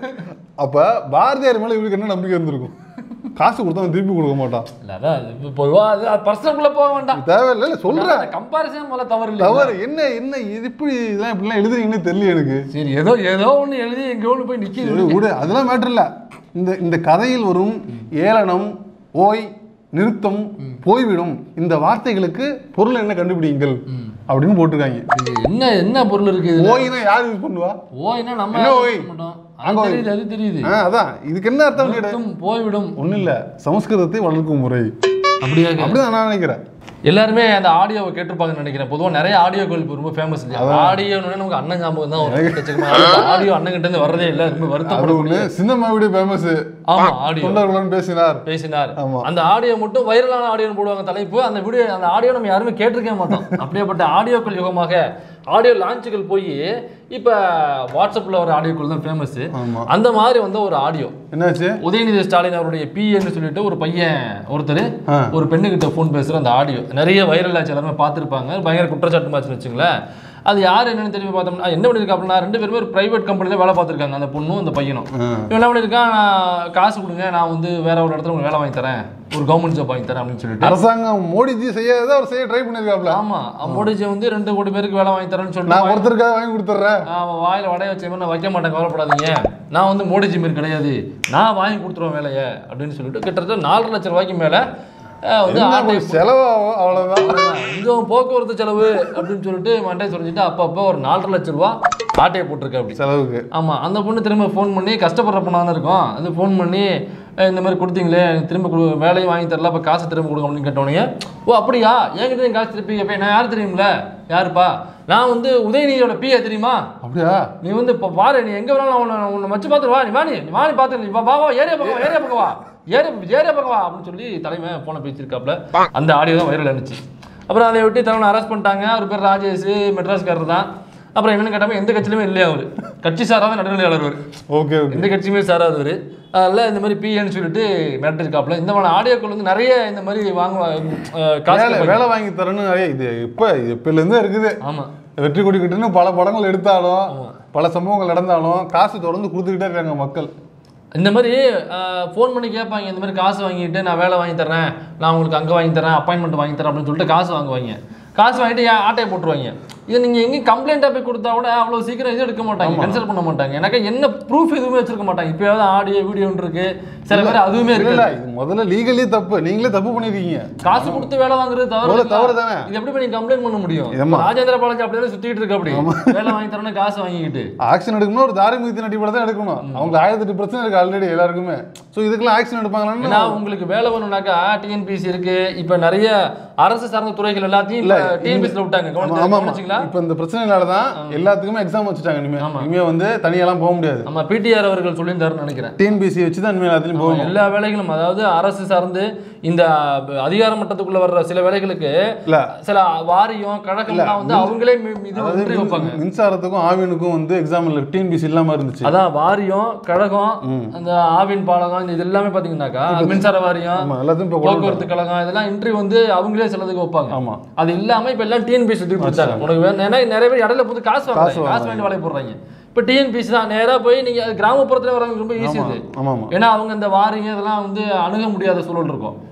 அப்ப பாரதியார் மேல இவருக்கு என்ன நம்பிக்கை இருந்திருக்கும் காசு கொடுத்தா அவன் திருப்பி கொடுக்க மாட்டான் இல்ல அதான் இது பொதுவா அது பர்சனலுக்குள்ள போக வேண்டாம் தேவையில்லை இல்ல சொல்றேன் கம்பாரிசன் முதல்ல தவறு இல்லை தவறு என்ன என்ன இது இப்படி இதெல்லாம் இப்படிலாம் எழுதுறீங்கன்னு தெரியல எனக்கு சரி ஏதோ ஏதோ ஒண்ணு எழுதி எங்க ஒண்ணு போய் நிக்குது சரி, விடு அதெல்லாம் மேட்டர் இல்ல இந்த இந்த கதையில் வரும் ஏளனம் ஓய் நிறுத்தம் போய்விடும் இந்த வார்த்தைகளுக்கு பொருள் என்ன கண்டுபிடிங்கள் அப்படின்னு போட்டிருக்காங்க இது என்ன என்ன பொருள் இருக்கு இதுல ஓய்னா யார் யூஸ் பண்ணுவா ஓய்னா நம்ம என்ன யாரும் ஓய்? சொல்ல மாட்டோம் அங்க அது ஓய். தெரியுது அது தெரியுது ஆ, அதான் இதுக்கு என்ன அர்த்தம் கேடு நிறுத்தும், போய்விடும் ஒண்ணும் இல்ல சமஸ்கிருதத்தை வளர்க்கும் முறை அப்படியா அப்படிதான் நான் நினைக்கிறேன் எல்லாருமே அந்த ஆடியோவை கேட்டிருப்பாங்கன்னு நினைக்கிறேன் பொதுவா நிறைய ஆடியோக்கள் இப்போ ரொம்ப ஃபேமஸ் இல்லையா ஆடியோன்னு நமக்கு அண்ணன் ஞாபகம் தான் வரும் ஆடியோ அண்ணன் கிட்ட இருந்து வர்றதே இல்லை ரொம்ப அது வருத்தப்படக்கூடிய ஒண்ணு சினிமா வீடியோ ஃபேமஸ் ஆமா ஆடியோ தொண்டர்களுடன் பேசினார் பேசினார் ஆமா. அந்த ஆடியோ மட்டும் வைரலான ஆடியோன்னு போடுவாங்க தலைப்பு அந்த வீடியோ அந்த ஆடியோ நம்ம யாருமே கேட்டிருக்கவே மாட்டோம் அப்படியேப்பட்ட ஆடியோக்கள் யுகமாக ஆடியோ லான்ச்சுகள் போய் இப்ப வாட்ஸ்அப்ல ஒரு ஆடியோக்கள் தான் ஃபேமஸ் ஆமா அந்த மாதிரி வந்து ஒரு ஆடியோ என்னாச்சு உதயநிதி ஸ்டாலின் அவருடைய பிஏன்னு சொல்லிட்டு ஒரு பையன் ஒருத்தர் ஆ. ஒரு பெண்ணுகிட்ட ஃபோன் பேசுற அந்த ஆடியோ நிறைய வைரல் ஆச்சு எல்லாருமே பார்த்துருப்பாங்க பயங்கர குற்றச்சாட்டு மாச்சுன்னு வச்சுங்களேன் அது யார் என்னன்னு தெரியும் பார்த்தோம்னா என்ன பண்ணியிருக்கா அப்படின்னா ரெண்டு பேருமே ஒரு பிரைவேட் கம்பெனியில் வேலை பார்த்துருக்காங்க அந்த பொண்ணும் அந்த பையனும் ஆ. இவன் என்ன பண்ணியிருக்கான் நான் காசு கொடுங்க நான் வந்து வேற ஒரு இடத்துல உங்களுக்கு வேலை வாங்கி தரேன் ஒரு கவர்மெண்ட் ஜாப் வாங்கி தரேன் அப்படின்னு சொல்லிட்டு அரசாங்கம் மோடிஜி செய்யாத அவர் செய்ய ட்ரை பண்ணிருக்காப்ல ஆமா மோடிஜி வந்து ரெண்டு கோடி பேருக்கு வேலை வாங்கி தரேன்னு சொல்லிட்டு நான் ஒருத்தருக்காக வாங்கி கொடுத்துட்றேன் அவன் வாயில வடைய வச்ச மாதிரி நான் வைக்க மாட்டேன் கவலைப்படாதீங்க நான் வந்து மோடிஜி மாரி கிடையாது நான் வாங்கி கொடுத்துருவேன் வேலையை அப்படின்னு சொல்லிட்டு கிட்டத்தட்ட நாலரை லட்சம் ரூபாய்க்கு மேல அஹ், வந்து என்ன ஆட்டை ஒரு செலவாகும் அவ்வளவுதான் அவ்வளவுதான். கொஞ்சம் போக்குவரத்து செலவு அப்படின்னு சொல்லிட்டு மண்டே சொல்லிட்டு அப்பப்போ ஒரு நாலரை லட்சம் ரூபா ஆட்டையை போட்டிருக்க அப்படி செலவுக்கு ஆமா அந்த பொண்ணு திரும்ப ஃபோன் பண்ணி கஷ்டப்படுற பொண்ணாக தான் இருக்கும் அது ஃபோன் பண்ணி "அஹ், இந்த மாதிரி கொடுத்தீங்களே எனக்கு திரும்ப கொடு வேலையும் வாங்கி தரல அப்போ காசு திரும்ப கொடுங்க அப்படின்னு கேட்டோன்னே ஓ அப்படியா என்கிட்ட நீங்க காசு திருப்பி கேட்பேன் நான் யார் தெரியுங்களே யாருப்பா நான் வந்து உதயநிதியோட பிஏ தெரியுமா அப்படியா நீ வந்து இப்போ பாரு நீ எங்க வேணாலும் உன்னை உன்னை வச்சு பார்த்துட்டு வா நீ வா நீ நீ வா நீ பார்த்து நீ வா வா வா, ஏரியா பக்கம் வா, ஏரியா பக்கம் வா ஏரியா ஏரியா பக்கம் வா அப்படின்னு சொல்லி தலைமை போன பேசியிருக்காப்ல அந்த ஆடியோ தான் வைரல் ஆனிச்சு அப்புறம் அதை விட்டு தலைவனை அரெஸ்ட் பண்ணிட்டாங்க அவர் பேர் ராஜேஷ் மெட்ராஸ்காரர் தான் அப்புறம் என்னன்னு கேட்டாமல் எந்த கட்சியிலுமே இல்லையா அவர் கட்சி சாராத நடுநிலையாளர் அவர் ஓகே ஓகே எந்த கட்சியுமே சாராதவர் அதில் இந்த மாதிரி பிஏன்னு சொல்லிட்டு மிரட்டிருக்காப்புல இந்த மாதிரி ஆடியோக்கள் வந்து நிறைய இந்த மாதிரி வாங்க அஹ், காசு வேலை கேட்பாங்க. வேலை வாங்கி தரேன்னு நிறைய இது இப்ப இப்பல இருந்தே இருக்குது ஆமா வெற்றி கொடி கிட்டன்னு பல படங்கள் எடுத்தாலும் பல சம்பவங்கள் நடந்தாலும் காசு தொடர்ந்து கொடுத்துக்கிட்டே இருக்காங்க மக்கள் இந்த மாதிரி ஃபோன் பண்ணி கேட்பாங்க இந்த மாதிரி காசு வாங்கிட்டு நான் வேலை வாங்கி தரேன் நான் உங்களுக்கு அங்கே வாங்கி தரேன் அப்பாயின்மெண்ட் வாங்கி தரேன் அப்படின்னு சொல்லிட்டு காசு வாங்குவாங்க காசு வாங்கிட்டு ஏன் ஆட்டையை போட்டுருவாங்க இதை நீங்கள் எங்கேயும் கம்ப்ளைண்ட்டாக போய் கொடுத்தா கூட அவ்வளோ சீக்கிரம் இது எடுக்க மாட்டாங்க கன்சல்ட் பண்ண மாட்டாங்க எனக்கு என்ன ப்ரூஃப் எதுவுமே வச்சிருக்க மாட்டாங்க இப்போயாவது ஆடியோ வீடியோன்னு இருக்கு சில பேர் அதுவுமே இல்ல இருக்கு இல்ல இது முதல்ல லீகலி தப்பு நீங்களே தப்பு பண்ணிருக்கீங்க காசு கொடுத்து வேலை வாங்குறது தவறு முதல்ல இல்லையா? தவறு தானே. இது எப்படி போய் நீங்க கம்ப்ளைண்ட் பண்ண முடியும் ஆமா. ராஜேந்திர பாலாஜி அப்படியே சுத்திட்டு இருக்கு அப்படி வேலை வாங்கி தரேன்னு காசு வாங்கிக்கிட்டு ஆக்ஷன் எடுக்கணும்னா ஒரு தாரிமிகத்தின் அடிப்படை தான் எடுக்கணும் அவங்களுக்கு ஆயிரத்தி எட்டு பிரச்சனை இருக்கு ஆல்ரெடி எல்லாருக்குமே ஸோ இதுக்கெல்லாம் ஆக்ஷன் ஏன்னா எடுப்பாங்களான்னு உங்களுக்கு வேலை வேணும்னாக்கா டிஎன்பிசி இருக்கு இப்ப நிறைய அரசு சார்ந்த துறைகள் எல்லாத்தையும் இல்ல, டிஎன்பிசில விட்டாங்க ஆமா கவனிச்சு- ஆமா கவனிச்சீங்களா இப்போ இந்த பிரச்சனைனால தான் எல்லாத்துக்குமே எக்ஸாம் வச்சுட்டாங்க இனிமே இனிமே வந்து தனியெல்லாம் போக முடியாது நம்ம பிடிஆர் அவர்கள் சொல்லியிருந்தாருன்னு நினைக்கிறேன் டிஎன்பிசி வச்சு தான் இனிமேல் எல்லாத்தையும் போகணும் எல்லா வேலைகளும் அதாவது அரசு சார்ந்து இந்த அதிகார மட்டத்துக்குள்ள வர்ற சில வேலைகளுக்கு இல்ல சில வாரியம் கழகம்லாம் வந்து அவங்களே மி- இது அதாவது முற்றி வைப்பாங்க மின்- மின்சாரத்துக்கும் ஆவினுக்கும் வந்து எக்ஸாம் இல்லை டிஎன்பிசி இல்லாம இருந்துச்சு அதான் வாரியம் கழகம் அந்த ஆவின் பாலகம் இந்த இது எல்லாமே பாத்தீங்கன்னாக்கா மின்சார வாரியம் ஆமா எல்லாத்தையும் இப்போ கொண்டு போக்குவரத்து கழகம் இதெல்லாம் இன்ட்ரி வந்து அவங்களே சிலதுக்கு வைப்பாங்க ஆமா அது இல்லாம இப்ப எல்லாம் டிஎன்பிசி தூக்கி பிடிச்சாங்க உனக்கு வேணும் ஏன்னா நிறைய பேர் இடையில போது காசு வாங்குறாங்க வாங்குறாங்க. காசு வாங்கி வேலை போடுறாங்க இப்ப டிஎன்பிசி தான் நேரா போய் நீங்க அது கிராமப்புறத்துல வரவங்க ரொம்ப ஈஸி இது ஆமா ஆமா ஏன்னா அவங்க இந்த வாரிங்க இதெல்லாம் வந்து அணுக முடியாத சூழல் இருக்கும்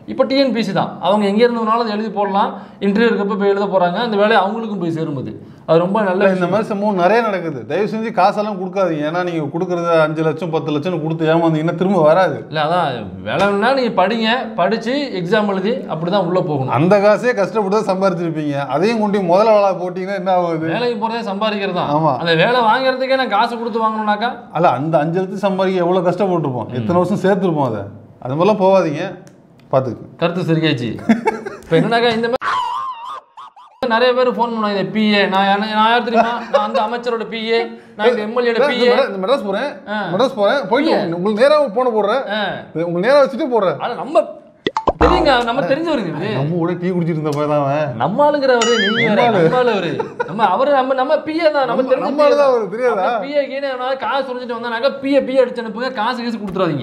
இப்போ டிஎன்பிசி தான் அவங்க எங்கே இருந்தவனாலும் அதை எழுதி போடலாம் இன்டர்வியூ இருக்கப்ப போய் எழுத போகிறாங்க அந்த வேலை அவங்களுக்கும் போய் சேரும்போது அது ரொம்ப நல்ல இல்ல, இந்த மாதிரி சம்பவம் நிறைய நடக்குது தயவு செஞ்சு காசெல்லாம் கொடுக்காதீங்க ஏன்னா நீங்க கொடுக்கறது அஞ்சு லட்சம் பத்து லட்சம் கொடுத்து ஏமாந்தீங்கன்னா திரும்ப வராது இல்லை அதான் வேலைன்னா நீங்கள் படிங்க படித்து எக்ஸாம் எழுதி அப்படி தான் உள்ளே போகணும் அந்த காசே கஷ்டப்பட்டு தான் சம்பாரிச்சிருப்பீங்க அதையும் கொண்டு போய் முதல்ல வேலை போட்டீங்கன்னா என்ன ஆகுது வேலைக்கு போகிறதே சம்பாதிக்கிறது தான் ஆமா. அந்த வேலை வாங்குறதுக்கே நான் காசு கொடுத்து வாங்கணும்னாக்கா அல்ல அந்த அஞ்சு லட்சம் சம்பாதிக்க எவ்வளவு கஷ்டப்பட்டிருப்போம் எத்தனை வருஷம் சேர்த்துருப்போம் அதை அது மாதிரிலாம் போகாதீங்க பார்த்துக்கு கருத்து சரியாச்சு இப்போ என்னன்னாக்கா இந்த மாதிரி நிறைய பேர் ஃபோன் பண்ணுவாங்க இந்த பிஏ நான் யாரு- நான் யார் தெரியுமா நான் அந்த அமைச்சரோட பிஏ நான் இந்த எம்எல்ஏட இந்த பிஏ மெட்ரா- இந்த மெட்ராஸ் போறேன் மெட்ராஸ் போறேன் போயிட்டு உங்களுக்கு நேரா போன போடுறேன் உங்களுக்கு நேரா வச்சுட்டு போடுறேன் ஆனா நம்ம தெரியுங்க நம்ம தெரிஞ்சவருங்க இது நம்ம கூட டீ குடிச்சிட்டு இருந்த போய் தான் அவன் நம்ம ஆளுங்கிறவரு நீங்க வேற நம்ம ஆளு அவரு நம்ம அவரு நம்ம நம்ம பிஏ தான் நம்ம தெரிஞ்ச நம்ம ஆளு தான் அவரு, தெரியாதா? பிஏ கீழே எவனாவது காசு சொல்லிட்டு வந்தானாக்கா பிஏ பிஏ அடிச்சு அனுப்புங்க காசு காசு கொடுத்துறாதீங்க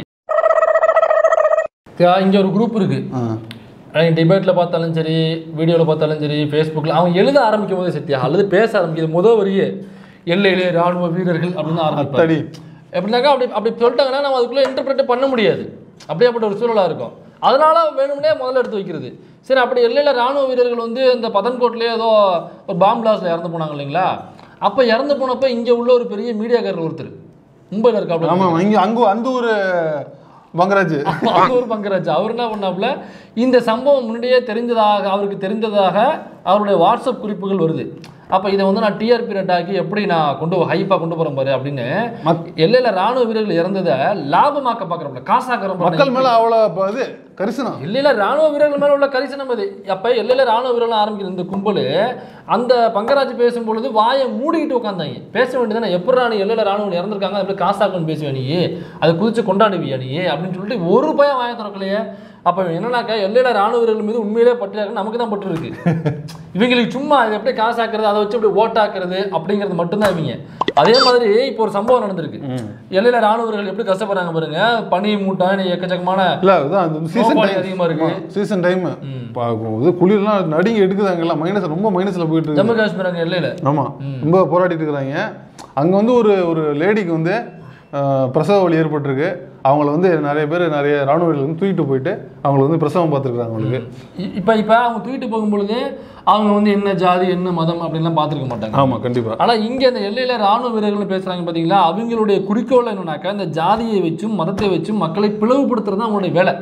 இங்க ஒரு குரூப் இருக்கு டிபேட்ல பார்த்தாலும் சரி வீடியோல பார்த்தாலும் சரி ஃபேஸ்புக்ல அவங்க எழுத ஆரம்பிக்கும் போது சத்தியா அல்லது பேச ஆரம்பிக்கிறது முதல் வரியே எல்லையிலே ராணுவ வீரர்கள் அப்படின்னு ஆரம்பிப்பாங்க அத்தடி எப்படின்னாக்கா அப்படி அப்படி சொல்லிட்டாங்கன்னா நம்ம அதுக்குள்ளே இன்டர்பிரேட் பண்ண முடியாது அப்படியேப்பட்ட ஒரு சூழலாக இருக்கும் அதனால வேணும்னே முதல்ல எடுத்து வைக்கிறது சரி அப்படி எல்லையில் ராணுவ வீரர்கள் வந்து இந்த பதன்கோட்லேயே ஏதோ ஒரு பாம் பிளாஸ்ட்ல இறந்து போனாங்க இல்லைங்களா அப்போ இறந்து போனப்போ இங்கே உள்ள ஒரு பெரிய மீடியாக்காரர் ஒருத்தர் மும்பையில் இருக்காப்ல ஆமா இங்க அங்க அந்த ஒரு பங்கராஜ் அவர் ஒரு பங்கராஜ் அவர் என்ன பண்ணாப்புல இந்த சம்பவம் முன்னாடியே தெரிந்ததாக அவருக்கு தெரிந்ததாக அவருடைய வாட்ஸ்அப் குறிப்புகள் வருது அப்போ இதை வந்து நான் டிஆர்பி ரேட் ஆக்கி எப்படி நான் கொண்டு ஹைப்பாக கொண்டு போகிறேன் பாரு அப்படின்னு எல்லையில் ராணுவ வீரர்கள் இறந்ததை லாபமாக்க பார்க்குறப்பல காசாக்கிற மக்கள் மேல அவ்வளவு ப- இது கரிசனம் எல்லையில ராணுவ வீரர்கள் மேல உள்ள கரிசனம் அது அப்ப எல்லையில ராணுவ வீரர்கள் ஆரம்பிக்கிற இந்த கும்பல் அந்த பங்கராஜ் பேசும் பொழுது வாயை மூடிக்கிட்டு உட்காந்தாங்க பேச வேண்டியதானே எப்படி ராணுவ எல்லையில ராணுவம் இறந்துருக்காங்க அப்படி காசாக்கணும் பேசுவ நீ அதை குதிச்சு கொண்டாடுவியா நீ அப்படின்னு சொல்லிட்டு ஒரு பயம் வாயை திறக்கலையே அப்ப என்னன்னாக்கா எல்லையில ராணுவ வீரர்கள் மீது உண்மையிலே பற்று இருக்கு நமக்கு தான் பற்று இருக்கு இவங்களுக்கு சும்மா அதை எப்படி காசாக்குறது அதை வச்சு எப்படி ஓட்டாக்குறது அப்படிங்கிறது மட்டும்தான் இவங்க அதே மாதிரி இப்போ ஒரு சம்பவம் நடந்திருக்கு எல்லையில ராணுவர்கள் எப்படி கஷ்டப்படுறாங்க பாருங்க பனி மூட்டான் எக்கச்சக்கமான இல்ல அதுதான் அந்த சீசன் கோபாலி டைம் அதிகமா இருக்கு. சீசன் டைம் இது குளிர்லாம் நடுங்கி எடுக்குது அங்கெல்லாம் மைனஸ் ரொம்ப மைனஸ்ல போயிட்டு இருக்கு ஜம்மு காஷ்மீர் அங்க எல்லையில ஆமா ரொம்ப போராடிட்டு இருக்கிறாங்க அங்க வந்து ஒரு ஒரு லேடிக்கு வந்து அஹ், பிரசவ வலி ஏற்பட்டிருக்கு அவங்கள வந்து நிறைய பேர் நிறைய ராணுவ வீரர்கள் வந்து தூக்கிட்டு போயிட்டு அவங்கள வந்து பிரசவம் பார்த்துருக்காங்க அவங்களுக்கு இ- இப்ப இப்ப அவங்க தூக்கிட்டு போகும்பொழுது அவங்க வந்து என்ன ஜாதி என்ன மதம் அப்படின்லாம் பார்த்துருக்க மாட்டாங்க ஆமா கண்டிப்பா ஆனா இங்க இந்த எல்லையில ராணுவ வீரர்கள் பேசுறாங்க பாத்தீங்களா அவங்களுடைய குறிக்கோள் என்னன்னாக்கா இந்த ஜாதியை வச்சும் மதத்தை வச்சும் மக்களை பிளவுபடுத்துறது தான் அவங்களுடைய வேலை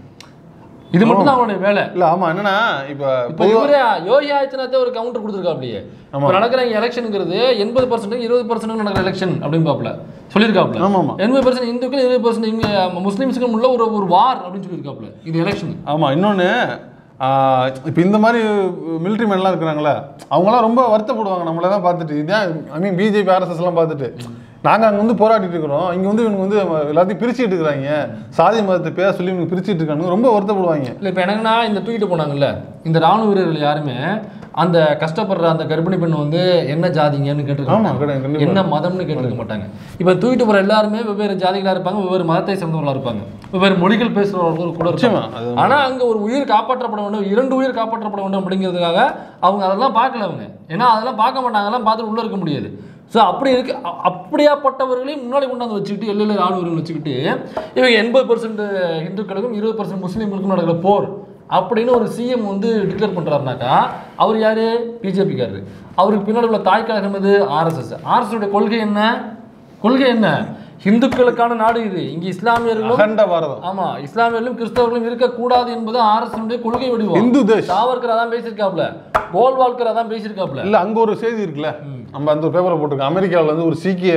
இது மட்டும் தான் அவங்களுடைய வேலை இல்ல ஆமா என்னன்னா இப்ப இப்ப இவரே யோகி ஆதித்யநாத்தே ஒரு கவுண்டர் கொடுத்துருக்காப்லையே இப்ப நடக்கிற எலெக்ஷனுங்கிறது எண்பது பர்சன்ட் இருபது பர்சன்ட் நடக்கிற எலெக்ஷன் அப்படின்பாப்ல சொல்லியிருக்காப்ல ஆமா ஆமா எண்பது பர்சன்ட் இந்துக்கள் இருபது பர்சன்ட் இங்க முஸ்லீம்ஸுக்கும் உள்ள ஒரு ஒரு வார் அப்படின்னு சொல்லியிருக்காப்ல இது எலெக்ஷன் ஆமா இன்னொன்னு ஆஹ், இப்ப இந்த மாதிரி மிலிட்ரி மேன்லாம் இருக்கிறாங்களே அவங்களாம் ரொம்ப வருத்தப்படுவாங்க நம்மள தான் பார்த்துட்டு இதான் ஐ மீன் பிஜேபி ஆர்எஸ்எஸ் எல்லாம் பார்த்துட்டு நாங்க அங்க வந்து போராடிட்டு இருக்கிறோம் இங்க வந்து இவங்க வந்து எல்லாத்தையும் பிரிச்சுட்டு இருக்கிறாங்க சாதி மதத்தை பேர் சொல்லி இவங்க பிரிச்சுட்டு இருக்காங்க ரொம்ப வருத்தப்படுவாங்க இல்லை இப்போ எனக்குன்னா இந்த தூக்கிட்டு போனாங்கல்ல இந்த ராணுவ வீரர்கள் யாருமே அந்த கஷ்டப்படுற அந்த கர்ப்பிணி பெண் வந்து என்ன ஜாதிங்கன்னு கேட்டிருக்க ஆமா, மாட்டாங்க. கிடையாது, கண்டிப்பா. என்ன மதம்னு கேட்டிருக்க மாட்டாங்க இப்போ தூக்கிட்டு போற எல்லாருமே வெவ்வேறு ஜாதிகளா இருப்பாங்க வெவ்வேறு மதத்தை சேர்ந்தவங்களா இருப்பாங்க வெவ்வேறு மொழிகள் பேசுறவர்கள் கூட நிச்சயமா, இருப்பாங்க அது ஆனா அங்க ஒரு உயிர் காப்பாற்றப்பட வேண்டும் இரண்டு உயிர் காப்பாற்றப்பட வேண்டும் அப்படிங்கிறதுக்காக அவங்க அதெல்லாம் பார்க்கல அவங்க ஏன்னா அதெல்லாம் பார்க்க மாட்டாங்க அதெல்லாம் பார்த்துட்டு உள்ள இருக்க முடியாது ஸோ அப்படி இருக்கு அ- அப்படியாப்பட்டவர்களையும் முன்னாடி கொண்டாந்து வச்சுக்கிட்டு எல்லையில் ராணுவர்கள் வச்சுக்கிட்டு இவங்க எண்பது பர்சன்ட் இந்துக்களுக்கும் இருபது பர்சன்ட் முஸ்லீம்களுக்கும் நடக்கிற போர் அப்படின்னு ஒரு சிஎம் வந்து டிக்ளேர் பண்றாருனாக்கா அவர் யாரு பிஜேபிக்காரரு அவருக்கு பின்னாடி உள்ள தாய் கழகம் எது ஆர்எஸ்எஸ் ஆர்எஸ்எஸ் கொள்கை என்ன கொள்கை என்ன இந்துக்களுக்கான நாடு இது இங்க இஸ்லாமியர்களும் அகண்ட பாரதம் ஆமா இஸ்லாமியர்களும் கிறிஸ்தவர்களும் இருக்கக்கூடாது என்பது ஆர்எஸ் கொள்கை வடிவம் இந்து தேஷ் சாவர்கர் அதான் பேசியிருக்காப்ல கோல்வால்கர் அதான் பேசியிருக்காப்ல இல்ல அங்க ஒரு செய்தி இருக்குல்ல நம்ம அந்த பேப்பரை போட்டிருக்கோம் அமெரிக்காவில் வந்து ஒரு சீக்கிய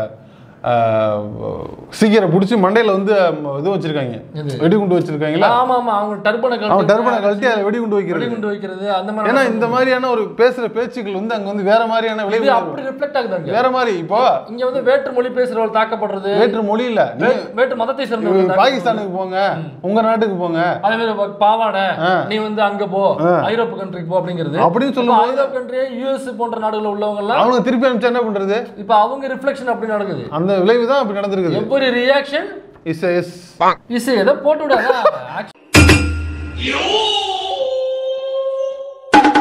ஆஹ், சீக்கியரை பிடிச்சி மண்டையில வந்து ம, இது வச்சிருக்காங்க எது? வெடிகுண்டு வச்சிருக்காங்களா ஆமா ஆமா அவங்க டர்பனை அவன் டர்பனை கழட்டி அதில் வெடிகுண்டு வைக்கிறது வெடிகுண்டு வைக்கிறது அந்த மாதிரி ஏன்னா இந்த மாதிரியான ஒரு பேசுற பேச்சுக்கள் வந்து அங்க வந்து வேற மாதிரியான இது விளைவு அப்படி ரிஃப்ளெக்ட் ஆகுதாங்க வேற மாதிரி இப்போ இங்க வந்து வேற்று மொழி பேசுறவர்கள் தாக்கப்படுறது வேற்று மொழி இல்ல நீங்க வே- வேற்று மதத்தை சேர்ந்தவர்கள் தாக்க- பாகிஸ்தானுக்கு போங்க உங்க நாட்டுக்கு போங்க அதே மாதிரி பா- பாவாடை நீ வந்து அங்க போ ஐரோப்பு கண்ட்ரிக்கு போ அப்படிங்கிறது அப்படின்னு இப்ப சொல்லும் ஐரோப் கண்ட்ரி யூஎஸ் போன்ற நாடுகள் உள்ளவங்க எல்லாம் அவனுக்கு திருப்பி அனுப்பிச்சா என்ன பண்றது இப்ப அவங்க ரிஃப்ளெக்ஷன் அப்படி நடக்குது அந்த விளைவு தான் அப்படி நடந்திருக்குது எவ்வொரு ரியாக்ஷன் இஸ் எஸ் இசை எதை போட்டு விடாத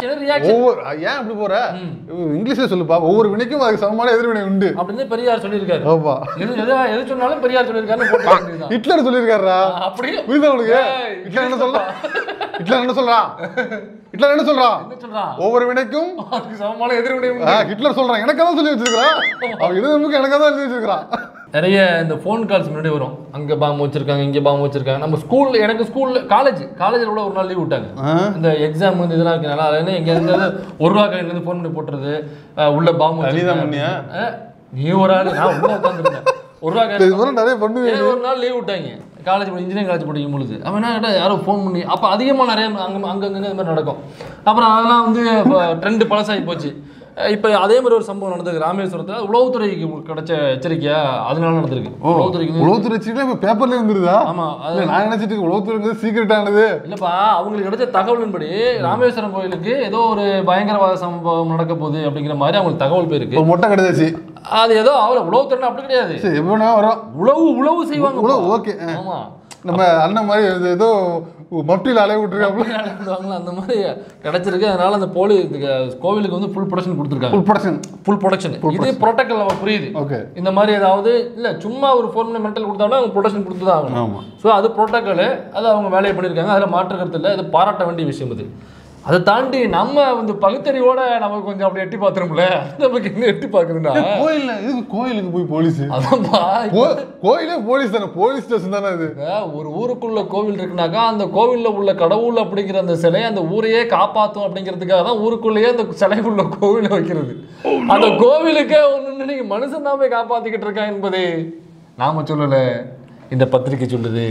என்ன ரியாக்ஷன் ஒவ்வொரு ஏன் அப்படி போற இங்கிலீஷ்ல சொல்லுப்பா ஒவ்வொரு வினைக்கும் அதுக்கு சமமான எதிர்வினை உண்டு அப்படின்னு பெரியார் சொல்லியிருக்காரு ஆமா எது எது எது சொன்னாலும் பெரியார் சொல்லியிருக்காருன்னு போட்டு வேண்டியதுதான். ஹிட்லர் சொல்லியிருக்காரா அப்படியே புரியுதா உனக்கு ஏய், ஹிட்லர் என்ன சொல்றான் ஹிட்லர் என்ன சொல்றான் ஹிட்லர் என்ன சொல்றான் என்ன சொல்றான் ஒவ்வொரு வினைக்கும் அதுக்கு சமமான எதிர்வினை உண்டு. ஆ, ஹிட்லர் சொல்றான் எனக்கு தான் சொல்லி வச்சிருக்கான் அவன் இது நமக்கு எனக்கு தான் எழுதி வச்சிருக்கான் நிறைய இந்த ஃபோன் கால்ஸ் முன்னாடி வரும் அங்க பாம்பு வச்சிருக்காங்க இங்க பாம்பு வச்சிருக்காங்க நம்ம ஸ்கூல் எனக்கு ஸ்கூல்ல காலேஜ் காலேஜ்ல கூட ஒரு நாள் லீவ் விட்டாங்க ஆ. இந்த எக்ஸாம் வந்து இதெல்லாம் இருக்கனால அதுல எங்க இருந்து ஒரு ரூபா கையில இருந்து ஃபோன் பண்ணி போட்டுறது அஹ் உள்ள பாம்பு நீதான் வச்சிருக்காங்க. பண்ணியா? அஹ், நீ ஒரு ஆளு நான் உள்ள உட்காந்துருந்தேன் ஒரு ரூபா இது கையில மாதிரி நிறைய பண்ணுவேன் ஏன் ஒரு நாள் லீவ் விட்டாங்க காலேஜ் படி இன்ஜினியரிங் காலேஜ் படிக்கும் பொழுது அவன் என்ன கேட்டா யாரோ ஃபோன் பண்ணி அப்போ அதிகமாக நிறைய அங்கே அங்கங்க இந்த மாதிரி நடக்கும் அப்புறம் அதெல்லாம் வந்து ட்ரெண்டு பழசாகி போச்சு இப்போ அதே மாதிரி ஒரு சம்பவம் நடந்தது ராமேஸ்வரத்தில் உளவுத்துறைக்கு கிடைச்ச எச்சரிக்கையா அதனால நடந்திருக்கு ஓ உளவுத்துறைக்கு வந்து- உளவுத்துறை சீட்ல இப்ப பேப்பர்ல வந்துருதா ஆமா அது இல்ல, நான் நினைச்சிட்டு உளவுத்துறை சீக்கிரட்டானது இல்லப்பா அவங்களுக்கு கிடைச்ச தகவலின்படி ராமேஸ்வரம் கோயிலுக்கு ஏதோ ஒரு பயங்கரவாத சம்பவம் நடக்க போகுது அப்படிங்கிற மாதிரி அவங்களுக்கு தகவல் போயிருக்கு ஒரு மொட்டை கிடைச்சாச்சு அது ஏதோ அவளை உளவுத்துறை அப்படி கிடையாது சரி எப்படினா வரும் உளவு உளவு செய்வாங்க உளவு, okay, ஆ. ஆமா நம்ம அண்ணன் மாதிரி இது ஏதோ மட்டியில் அலைய விட்டுருக்காப்புல விடுவாங்களா அந்த மாதிரி கிடைச்சிருக்கு அதனால அந்த போலி இதுக்கு கோவிலுக்கு வந்து ஃபுல் ப்ரொடக்ஷன் கொடுத்துருக்காங்க ஃபுல் ப்ரொடக்ஷன் ஃபுல் ப்ரொடக்ஷன் இது ப்ரோட்டோக்கால் நம்ம புரியுது ஓகே இந்த மாதிரி ஏதாவது இல்ல சும்மா ஒரு ஃபோன் மென்டல் கொடுத்தாலும் அவங்க ப்ரொடக்ஷன் கொடுத்து தான் ஆகணும் ஆமா ஸோ அது ப்ரோட்டோக்கால் அது அவங்க வேலையை பண்ணியிருக்காங்க அதில் மாற்று கருத்து இல்லை இது பாராட்ட வேண்டிய விஷயம் இது அதை தாண்டி நம்ம வந்து பகுத்தறிவோட நமக்கு கொஞ்சம் அப்படி எட்டி பார்த்துரும்ல நமக்கு என்ன எட்டி பார்க்குதுன்னா கோயில்ல இதுக்கு கோயிலுக்கு போய் போலீஸ் அதான்ப்பா கோயிலே போலீஸ் தானே போலீஸ் ஸ்டேஷன் தானே அது இப்ப ஒரு ஊருக்குள்ள கோவில் இருக்குனாக்கா அந்த கோவில்ல உள்ள கடவுள் அப்படிங்கிற அந்த சிலை அந்த ஊரையே காப்பாத்தும் அப்படிங்கிறதுக்காக தான் ஊருக்குள்ளேயே அந்த சிலை உள்ள கோவிலை வைக்கிறது அந்த கோவிலுக்கே ஒன்று நீங்க மனுஷன் தான் போய் காப்பாத்திக்கிட்டு இருக்கான் என்பதை நாம சொல்லல இந்த பத்திரிக்கை சொல்லுது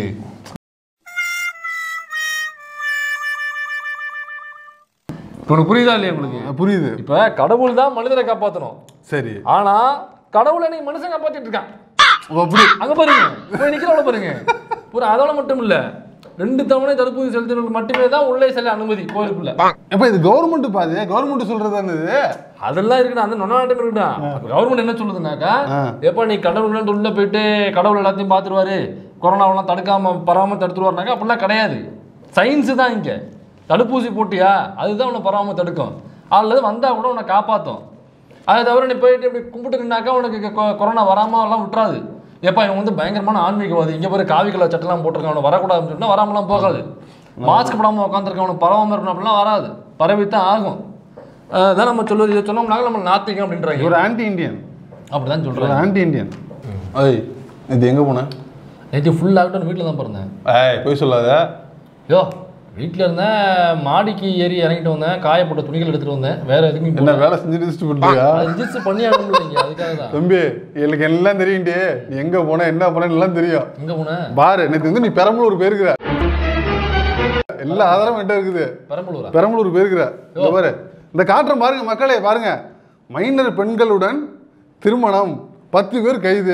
இப்ப உனக்கு புரியுதா இல்லையா உங்களுக்கு அஹ் புரியுது இப்ப கடவுள் தான் மனிதரை காப்பாத்தணும் சரி ஆனா கடவுளை நீ மனுஷன் காப்பாத்திட்டு இருக்கான் ஓ, அப்படி அங்க பாருங்க போய் நிக்கிறவள பாருங்க ஒரு அதோட மட்டும் இல்ல ரெண்டு தவணை தடுப்பூசி செலுத்தினவங்களுக்கு மட்டுமே தான் உள்ளே செல்ல அனுமதி கோயிலுக்குள்ள எப்ப இது கவர்மெண்ட் பாது கவர்மெண்ட் சொல்றது தானே இது அதெல்லாம் இருக்குடா அந்த நொன்னாட்டம் இருக்குடா கவர்மெண்ட் என்ன சொல்லுதுனாக்கா ஆ. எப்ப நீ கடவுள் உள்ள போயிட்டு கடவுள் எல்லாத்தையும் பார்த்துருவாரு கொரோனாவெல்லாம் தடுக்காம பராம தடுத்துருவாருனாக்கா அப்படிலாம் கிடையாது சயின்ஸ் தான் இங்க தடுப்பூசி போட்டியா அதுதான் உன்னை பராம தடுக்கும் அல்லது வந்தா கூட உன்னை காப்பாத்தும் அதை தவிர நீ போயிட்டு இப்படி கும்பிட்டு நின்னாக்கா உனக்கு கொ- கொரோனா வராம எல்லாம் விட்டுறாது எப்பா இவன் வந்து பயங்கரமான ஆன்மீகவாதி இங்க பாரு காவி கலர் சட்டெல்லாம் போட்டிருக்கான் அவனை வரக்கூடாதுன்னு சொன்னா வராமலாம் போகாது மாஸ்க் போடாம உட்காந்துருக்கான் அவனுக்கு பரவாம இருக்கணும் அப்படிலாம் வராது பரவித்தான் ஆகும் அதான் நம்ம சொல்லுவது இதை சொன்னோம்னாக்க நம்ம நாத்திகம் அப்படின்றாங்க ஒரு ஆன்டி இந்தியன் அப்படிதான் ஒரு சொல்றாங்க ஆன்டி இந்தியன் ஐய் இது எங்க போன நேற்று ஃபுல் லாக்டவுன் வீட்டில் தான் பிறந்தேன் ஏய் போய் சொல்லாத யோ வீட்டில் இருந்தேன் மாடிக்கு ஏறி இறங்கிட்டு வந்தேன் காயப்பட்ட துணிகள் எடுத்துட்டு வந்தேன் வேற எதுக்கும் என்ன வேலை செஞ்சுட்டு வச்சுட்டு பண்றியா ரிஜிஸ்டர் பண்ணி ஆகணும் இங்க அதுக்காக தான் தம்பி எனக்கு எல்லாம் தெரியும்டி நீ எங்க போன என்ன போனேன்னு எல்லாம் தெரியும் எங்க போனேன் பாரு நேற்று வந்து நீ பெரம்பலூர் போயிருக்கிற எல்லா ஆதாரம் என்கிட்ட இருக்குது பெரம்பலூரா பெரம்பலூர் போயிருக்கிற இந்த பாரு இந்த காட்டுற பாருங்க மக்களே பாருங்க மைனர் பெண்களுடன் திருமணம் பத்து பேர் கைது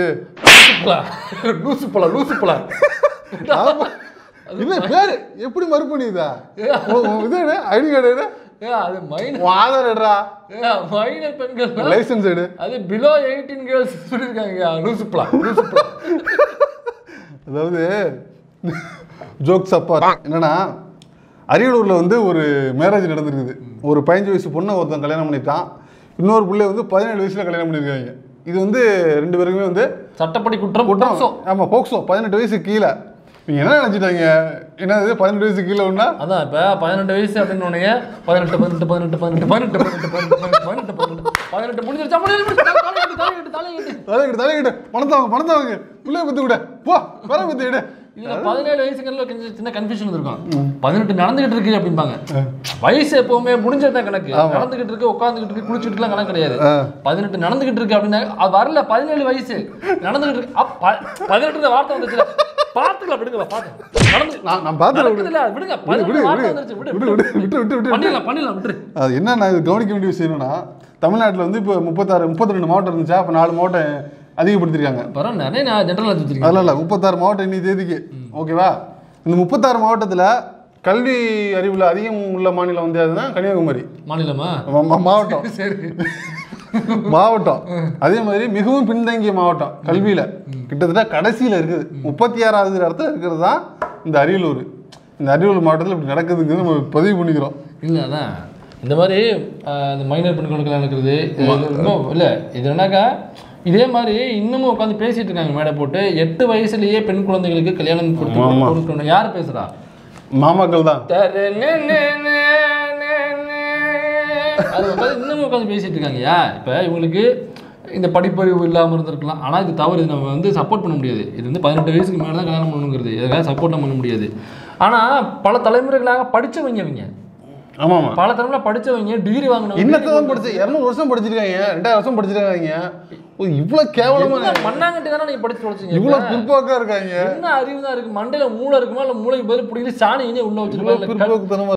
லூசு பழம் லூசு பழம் ஆமா. இல்ல பேரு எப்படி மறுப்பு நீ இதா உன் உன் இது ஐடி கார்டு எடு ஏ அது மைனர் உன் ஆதார் எடுறா ஏ மைனர் பெண்கள் லைசன்ஸ் எடு அது பிலோ எயிட்டீன் கேர்ள்ஸ் சொல்லியிருக்காங்க லூசு பழம் லூசு பழம் அதாவது ஜோக்ஸ் அப்பா என்னன்னா அரியலூர்ல வந்து ஒரு மேரேஜ் நடந்திருக்குது ஒரு பதினஞ்சு வயசு பொண்ணை ஒருத்தன் கல்யாணம் பண்ணிட்டான் இன்னொரு பிள்ளை வந்து பதினேழு வயசுல கல்யாணம் பண்ணியிருக்காங்க இது வந்து ரெண்டு பேருக்குமே வந்து சட்டப்படி குற்றம் குற்றம் குற்றம் ஆமா போக்சோ பதினெட்டு வயசு கீழே நீங்க என்ன நினைச்சிட்டாங்க என்னது பதினெட்டு வயசு கீழே ஒண்ணா அதான் இப்ப பதினெட்டு வயசு அப்படின்னு உடனே பதினெட்டு பதினெட்டு பதினெட்டு பதினெட்டு பதினெட்டு பதினெட்டு பதினெட்டு பதினெட்டு பதினெட்டு பதினெட்டு முடிஞ்சிருச்சா முடிஞ்சு தலையிட்டு தலையிட்டு தலையிட்டு தலைகிட்டு தலைகிட்டு பணத்தாங்க பணத்தாங்க பிள்ளைய பத்து விட போ வர பத்து விட இதுல பதினேழு வயசுக்குள்ள கொஞ்சம் சின்ன கன்ஃபியூஷன் இருக்கும் பதினெட்டு நடந்துகிட்டு இருக்கு அப்படிம்பாங்க வயசு எப்பவுமே முடிஞ்சதுதான் கணக்கு நடந்துகிட்டு இருக்கு உட்காந்துக்கிட்டு இருக்கு குளிச்சுட்டு எல்லாம் கணக்கு கிடையாது பதினெட்டு நடந்துகிட்டு இருக்கு அப்படின்னா அது வரல பதினேழு வயசு நடந்துகிட்டு இருக்கு அப்ப ப- பதினெட்டு வார்த்தை வந்துச்சு பாத்துக்கலாம் விடுங்க பாத்து நடந்து நான் நான் பார்த்துறேன் விடு. நடக்குதுல்ல, விடுங்க விடு, பதினெட்டு விடு, வார்த்தை விடு. வந்துருச்சு விடு விடு, விடு, விட்டு, விட்டு, விட்டு. பண்ணிடலாம் பண்ணிடலாம் விட்டுரு அது என்ன நான் இது கவனிக்க வேண்டிய விஷயம் என்னன்னா தமிழ்நாட்டில் வந்து இப்போ முப்பத்தாறு முப்பத்தி ரெண்டு மாவட்டம் இருந்துச்சா அப்போ நாலு மாவட்டம் அதிகப்படுத்திருக்காங்க பரவாயில்ல நிறைய நான் ஜென்ரல் வச்சிருக்கேன் அதில் இல்லை முப்பத்தாறு மாவட்டம் இன்னி தேதிக்கு ஓகேவா இந்த முப்பத்தாறு மாவட்டத்தில் கல்வி அறிவில் அதிகம் உள்ள மாநிலம் வந்து அதுதான் கன்னியாகுமரி மாநிலமா மா- மா- மாவட்டம் சரி மாவட்டம் அதே மாதிரி மிகவும் பின்தங்கிய மாவட்டம் கல்வியில கிட்டத்தட்ட கடைசியில இருக்குது முப்பத்தி ஆறாவது இடத்துல இருக்கிறது தான் இந்த அரியலூர் இந்த அரியலூர் மாவட்டத்தில் இப்படி நடக்குதுங்கிறது நம்ம பதிவு பண்ணிக்கிறோம் இல்ல அதான் இந்த மாதிரி ஆஹ், இந்த மைனர் பெண்களுக்கு நடக்கிறது இது ரொம்ப இல்லை இது என்னக்கா இதே மாதிரி இன்னமும் உட்காந்து பேசிட்டு இருக்காங்க மேடை போட்டு எட்டு வயசுலயே பெண் குழந்தைகளுக்கு கல்யாணம் கொடுத்து ஆமா. கொடுக்கணும் யார் பேசுறா மாமாக்கள் தான் அது உட்காந்து இன்னமும் உட்காந்து பேசிட்டு இருக்காங்கய்யா இப்போ இவங்களுக்கு இந்த படிப்பறிவு இல்லாமல் இருந்திருக்கலாம் ஆனால் இது தவறு இது நம்ம வந்து சப்போர்ட் பண்ண முடியாது இது வந்து பதினெட்டு வயசுக்கு மேலே தான் கல்யாணம் பண்ணணுங்கிறது இதுக்காக சப்போர்ட் பண்ண முடியாது ஆனால் பல தலைமுறைகளாக படிச்சவங்க இவங்க ஆமாமா பல தலைமுறை படிச்சவங்க டிகிரி வாங்கினவங்க இன்னத்தை தான் படிச்சு இரநூறு வருஷம் படிச்சிருக்காங்க ரெண்டாயிரம் வருஷம் படிச்சிருக்காங்க ஓ, இவ்வளவு கேவலமா என்ன மண்ணாங்கட்டி தானே நீங்க படிச்சு தொலைச்சீங்க இவ்வளவு பிற்போக்கா இருக்காங்க என்ன அறிவு தான் இருக்கு மண்டையில மூளை இருக்குமா இல்ல மூளைக்கு பதில் பிடிக்கல சாணி இனே உள்ள இவ்வளவு வச்சிருப்பாங்க பிற்போக்குத்தனமா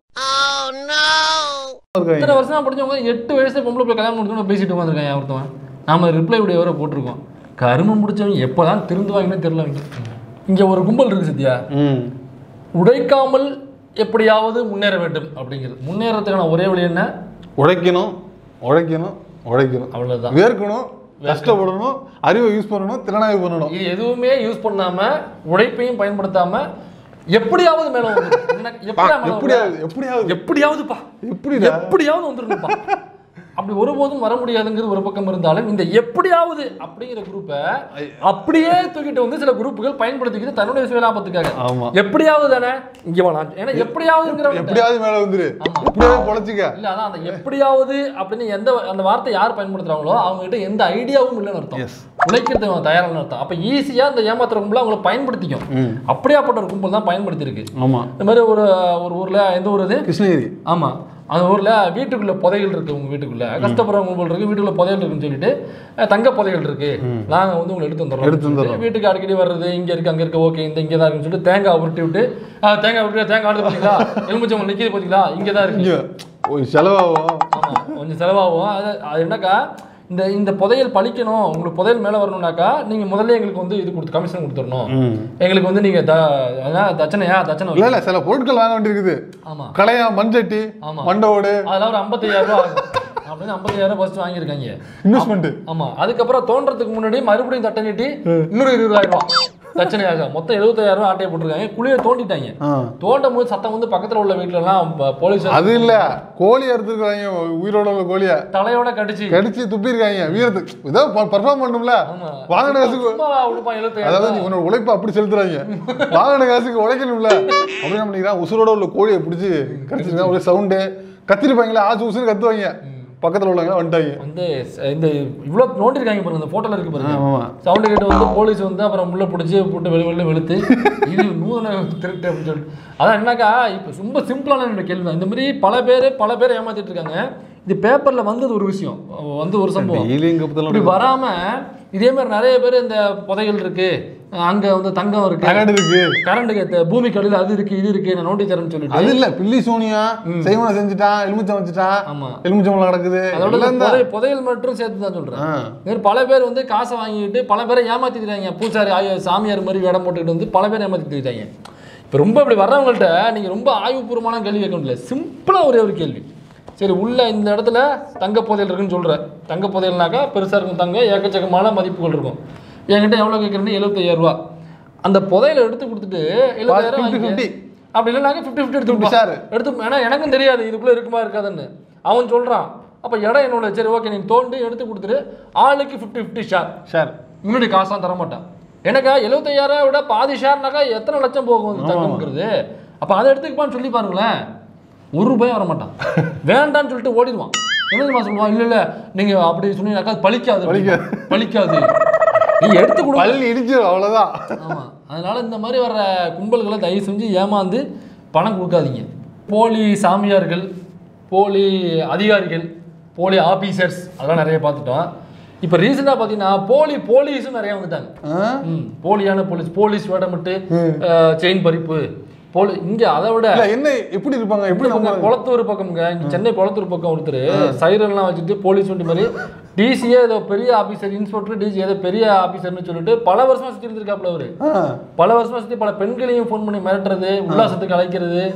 இருக்காங்க இத்தனை வருஷமா படிச்சவங்க எட்டு வயசுல பொம்பளை பிள்ளை கல்யாணம் முடிக்கணும் பேசிட்டு உட்காந்துருக்காங்க ஒருத்தவன் நாம ரிப்ளை உடைய வர போட்டிருக்கோம் கருமம் முடிச்சவங்க எப்பதான் திருந்துவாங்கன்னு தெரியல அவங்க இங்க ஒரு கும்பல் இருக்கு சத்யா ம் உடைக்காமல் எப்படியாவது முன்னேற வேண்டும் அப்படிங்கிறது முன்னேறதுக்கான ஒரே வழி என்ன உழைக்கணும் உழைக்கணும் உழைக்கணும் அவ்வளவுதான் வேர்க்கணும் கஷ்டப்படணும் அறிவை யூஸ் பண்ணணும் திறனாய்வு பண்ணணும் இது எதுவுமே யூஸ் பண்ணாம உழைப்பையும் பயன்படுத்தாம எப்படியாவது மேல வந்துரும். என்ன- எப்படியா மேல எப்படியாவது வருவ? எப்படியாவது எப்படியாவதுப்பா எப்படிடா எப்படியாவது வந்துருங்கப்பா அப்படி ஒருபோதும் வர முடியாதுங்கிறது ஒரு பக்கம் இருந்தாலும் இந்த எப்படியாவது அப்படிங்கிற குரூப்பை அப்படியே தூக்கிட்டு வந்து சில குரூப்புகள் பயன்படுத்திக்கிட்டு தன்னுடைய சுயலாபத்துக்காக ஆமா எப்படியாவது தானே இங்க வேணாம் ஏன்னா எப்படியாவதுங்கிற எப்படியாவது மேல வந்துரு ஆமா. எப்படியாவது பொழைச்சிக்க இல்ல அதான் அந்த எப்படியாவது அப்படின்னு எந்த அந்த வார்த்தை யார் பயன்படுத்துறாங்களோ அவங்க கிட்ட எந்த ஐடியாவும் இல்லைன்னு அர்த்தம் Yes. உழைக்கிறது அவன் தயாரான அர்த்தம் அப்ப ஈஸியா அந்த ஏமாத்துற கும்பல அவங்கள பயன்படுத்திக்கும் ம் அப்படியாப்பட்ட ஒரு கும்பல் தான் பயன்படுத்தி இருக்கு ஆமா இந்த மாதிரி ஒரு ஒரு ஊர்ல எந்த ஊர் இது கிருஷ்ணகிரி ஆமா அந்த ஊர்ல வீட்டுக்குள்ள புதையல் இருக்கு உங்க வீட்டுக்குள்ள கஷ்டப்படுறவங்க போல் இருக்கு வீட்டுக்குள்ள புதையல் இருக்குன்னு சொல்லிட்டு அஹ், தங்க புதையல் இருக்கு நாங்க வந்து உங்களை எடுத்து வந்துடுறோம் எடுத்து வந்துடுறோம். வீட்டுக்கு அடிக்கடி வர்றது இங்க இருக்கு அங்க இருக்கு ஓகே இந்த இங்க தான் இருக்குன்னு சொல்லிட்டு தேங்காய் உருட்டி விட்டு அஹ், தேங்காய் உருட்டி தேங்காய் ஆடு பாத்தீங்களா எலுமிச்சம் நிக்கிது பாத்தீங்களா இங்க தான் இருக்கு இங்க ஒரு செலவாகும் ஆமா கொஞ்சம் செலவாகும் அது அது என்னக்கா இந்த இந்த புதையல் பழிக்கணும் உங்களுக்கு புதையல் மேலே வரணும்னாக்கா நீங்க முதல்ல எங்களுக்கு வந்து இது கொடுத்து கமிஷன் கொடுத்துடணும் ம் எங்களுக்கு வந்து நீங்க த அதான் தச்சனையா தச்சனை இல்ல இல்ல சில பொருட்கள் வாங்க வேண்டியிருக்குது ஆமா கலையா மண்சட்டி ஆமா. மண்டோடு அதெல்லாம் ஒரு ஐம்பத்தையாயிரம் ரூபா ஆகும் அப்படின்னு ஐம்பத்தையாயிரம் ரூபாய் ஃபர்ஸ்ட் வாங்கியிருக்காங்க இன்வெஸ்ட்மெண்ட் ஆமா அதுக்கப்புறம் தோன்றதுக்கு முன்னாடி மறுபடியும் தட்டை நீட்டி இன்னொரு இருபதாயிரம் ரூபாய் தச்சனையாக மொத்தம் எழுபத்தாயிரம் ரூபாய் ஆட்டையை போட்டிருக்காங்க குழியை தோண்டிட்டாங்க ஆ தோண்டும் போது சத்தம் வந்து பக்கத்துல உள்ள வீட்டுல எல்லாம் ப- போலீஸ் அது இல்ல கோழி அறுத்துருக்காங்க உயிரோட உள்ள கோழிய தலையோட கடிச்சு கடிச்சு துப்பிருக்காங்க வீரத்துக்கு ஏதோ பர்ஃபார்ம் பண்ணும்ல ஆமா வாங்கின காசுக்கு சும்மா உடுப்பான் எழுபத்தாயிரம் அதாவது நீ உன்னோட உழைப்பை அப்படி செலுத்துறாங்க வாங்கின காசுக்கு உழைக்கணும்ல அப்படி என்ன பண்ணிக்கிறான் உசுரோட உள்ள கோழியை பிடிச்சி கடிச்சிருக்கான் ஒரே சவுண்டு கத்திருப்பாங்களே ஆச்சு உசுறு கத்துவாங்க பக்கத்துல உள்ளவங்க வந்துட்டாங்க வந்து ச- இந்த இவ்வளவு நோண்டிருக்காங்க பாருங்க இந்த போட்டோல இருக்கு பாருங்க ஆமா சவுண்டு கேட்டு வந்து போலீஸ் வந்து அப்புறம் உள்ள பிடிச்சி போட்டு வெளி வெளில வெளுத்து இது நூதன திருட்டு அப்படின்னு சொல்லிட்டு அதான் என்னக்கா இப்போ ரொம்ப சிம்பிளான என்னோட கேள்வி தான் இந்த மாதிரி பல பேர் பல பேர் ஏமாத்திட்டு இருக்காங்க இது பேப்பர்ல வந்தது ஒரு விஷயம் வந்து ஒரு சம்பவம் டெய்லி இங்க இப்படி பத்தலாம் வராம இதே மாதிரி நிறைய பேர் இந்த புதைகள் இருக்கு அங்க வந்து தங்கம் இருக்கு தகடு இருக்கு கரண்ட் பூமி கடையில் அது இருக்கு இது இருக்கு நான் நோண்டி தரேன்னு சொல்லிட்டு அது இல்ல பில்லி சோனியா செய்வன செஞ்சுட்டான் எலுமிச்சம் வச்சுட்டான் ஆமா எலுமிச்சம் கிடக்குது அதோட எல்லாம் இந்த தான். புதை- புதையல் மட்டும் சேர்த்து தான் சொல்றேன் ஆ. இது மாதிரி பல பேர் வந்து காசை வாங்கிட்டு பல பேரை ஏமாத்திக்கிறாங்க பூசாரி ஆய- சாமியார் மாதிரி வேடம் போட்டுக்கிட்டு வந்து பல பேர் ஏமாத்திக்கிறாங்க இப்போ ரொம்ப இப்படி வர்றவங்கள்ட்ட நீங்கள் ரொம்ப ஆய்வுபூர்வமான கேள்வி கேட்க முடியல சிம்பிளாக ஒரே ஒரு கேள்வி சரி உள்ள இந்த இடத்துல தங்க புதையல் இருக்குன்னு சொல்ற தங்க புதையல்னாக்கா பெருசாக இருக்கும் தங்க ஏக்கச்சக்கமான மதிப்புகள் இருக்கும் என்கிட்ட எவ்வளோ கேட்குறேன்னு எழுபத்தையாயிரம் ரூபா அந்த புதையலை எடுத்து கொடுத்துட்டு எழுபதாயிரம் 50 வாங்கிக்க. 50. அப்படி இல்லைனாக்க ஃபிஃப்டி ஃபிஃப்டி எடுத்து Fifty கொடுப்பா. share. எடுத்து ஏன்னா எனக்கும் தெரியாது இதுக்குள்ள இருக்குமா இருக்காதுன்னு அவன் சொல்றான் அப்ப இடம் என்னோட சரி ஓகே நீ தோண்டி எடுத்து கொடுத்துரு ஆளுக்கு ஃபிஃப்டி ஃபிஃப்டி ஷேர் ஷேர் முன்னாடி காசாம் தர மாட்டான் எனக்கா எழுபத்தையாயிரம் விட பாதி ஷேர்னாக்கா எத்தனை லட்சம் போகும் இந்த தங்கம்ங்கிறது அப்ப அதை எடுத்துக்குப்பான்னு சொல்லி பாருங்களேன் ஒரு ரூபாயும் வர மாட்டான் வேண்டாம்னு சொல்லிட்டு ஓடிடுவான் என்ன தெரியுமா சொல்லுவான் இல்ல இல்ல நீங்க அப்படி சொன்னீங்கன்னாக்கா அது பலிக்காது பலிக்காது. பலிக்காது நீ எடுத்து கொடு பள்ளி இடிச்சிடும் அவ்வளவுதான் ஆமா அதனால இந்த மாதிரி வர்ற கும்பல்களை தயவு செஞ்சு ஏமாந்து பணம் கொடுக்காதீங்க போலி சாமியார்கள் போலி அதிகாரிகள் போலி ஆபீசர்ஸ் அதெல்லாம் நிறைய பார்த்துட்டோம் இப்போ ரீசெண்டாக பார்த்தீங்கன்னா போலி போலீஸும் நிறைய வந்துட்டாங்க ஆ? ம் போலியான போலீஸ் போலீஸ் வேடமிட்டு செயின் பறிப்பு போலி இங்க அதை விட இல்ல என்ன எப்படி இருப்பாங்க எப்படி இப்படி நம்ம நம்ம குளத்தூர் பக்கம்ங்க இங்க சென்னை குளத்தூர் பக்கம் ஒருத்தர் சைரன்லாம் வச்சுட்டு போலீஸ் வண்டி மாதிரி டிசியே ஏதோ பெரிய ஆபீசர் இன்ஸ்பெக்டர் டிசி ஏதோ பெரிய ஆபீசர்னு சொல்லிட்டு பல வருஷமா சுத்தி இருந்திருக்காப்ல அவரு ஆ. பல வருஷமா சுத்தி பல பெண்களையும் ஃபோன் பண்ணி மிரட்டுறது உல்லாசத்துக்கு அழைக்கிறது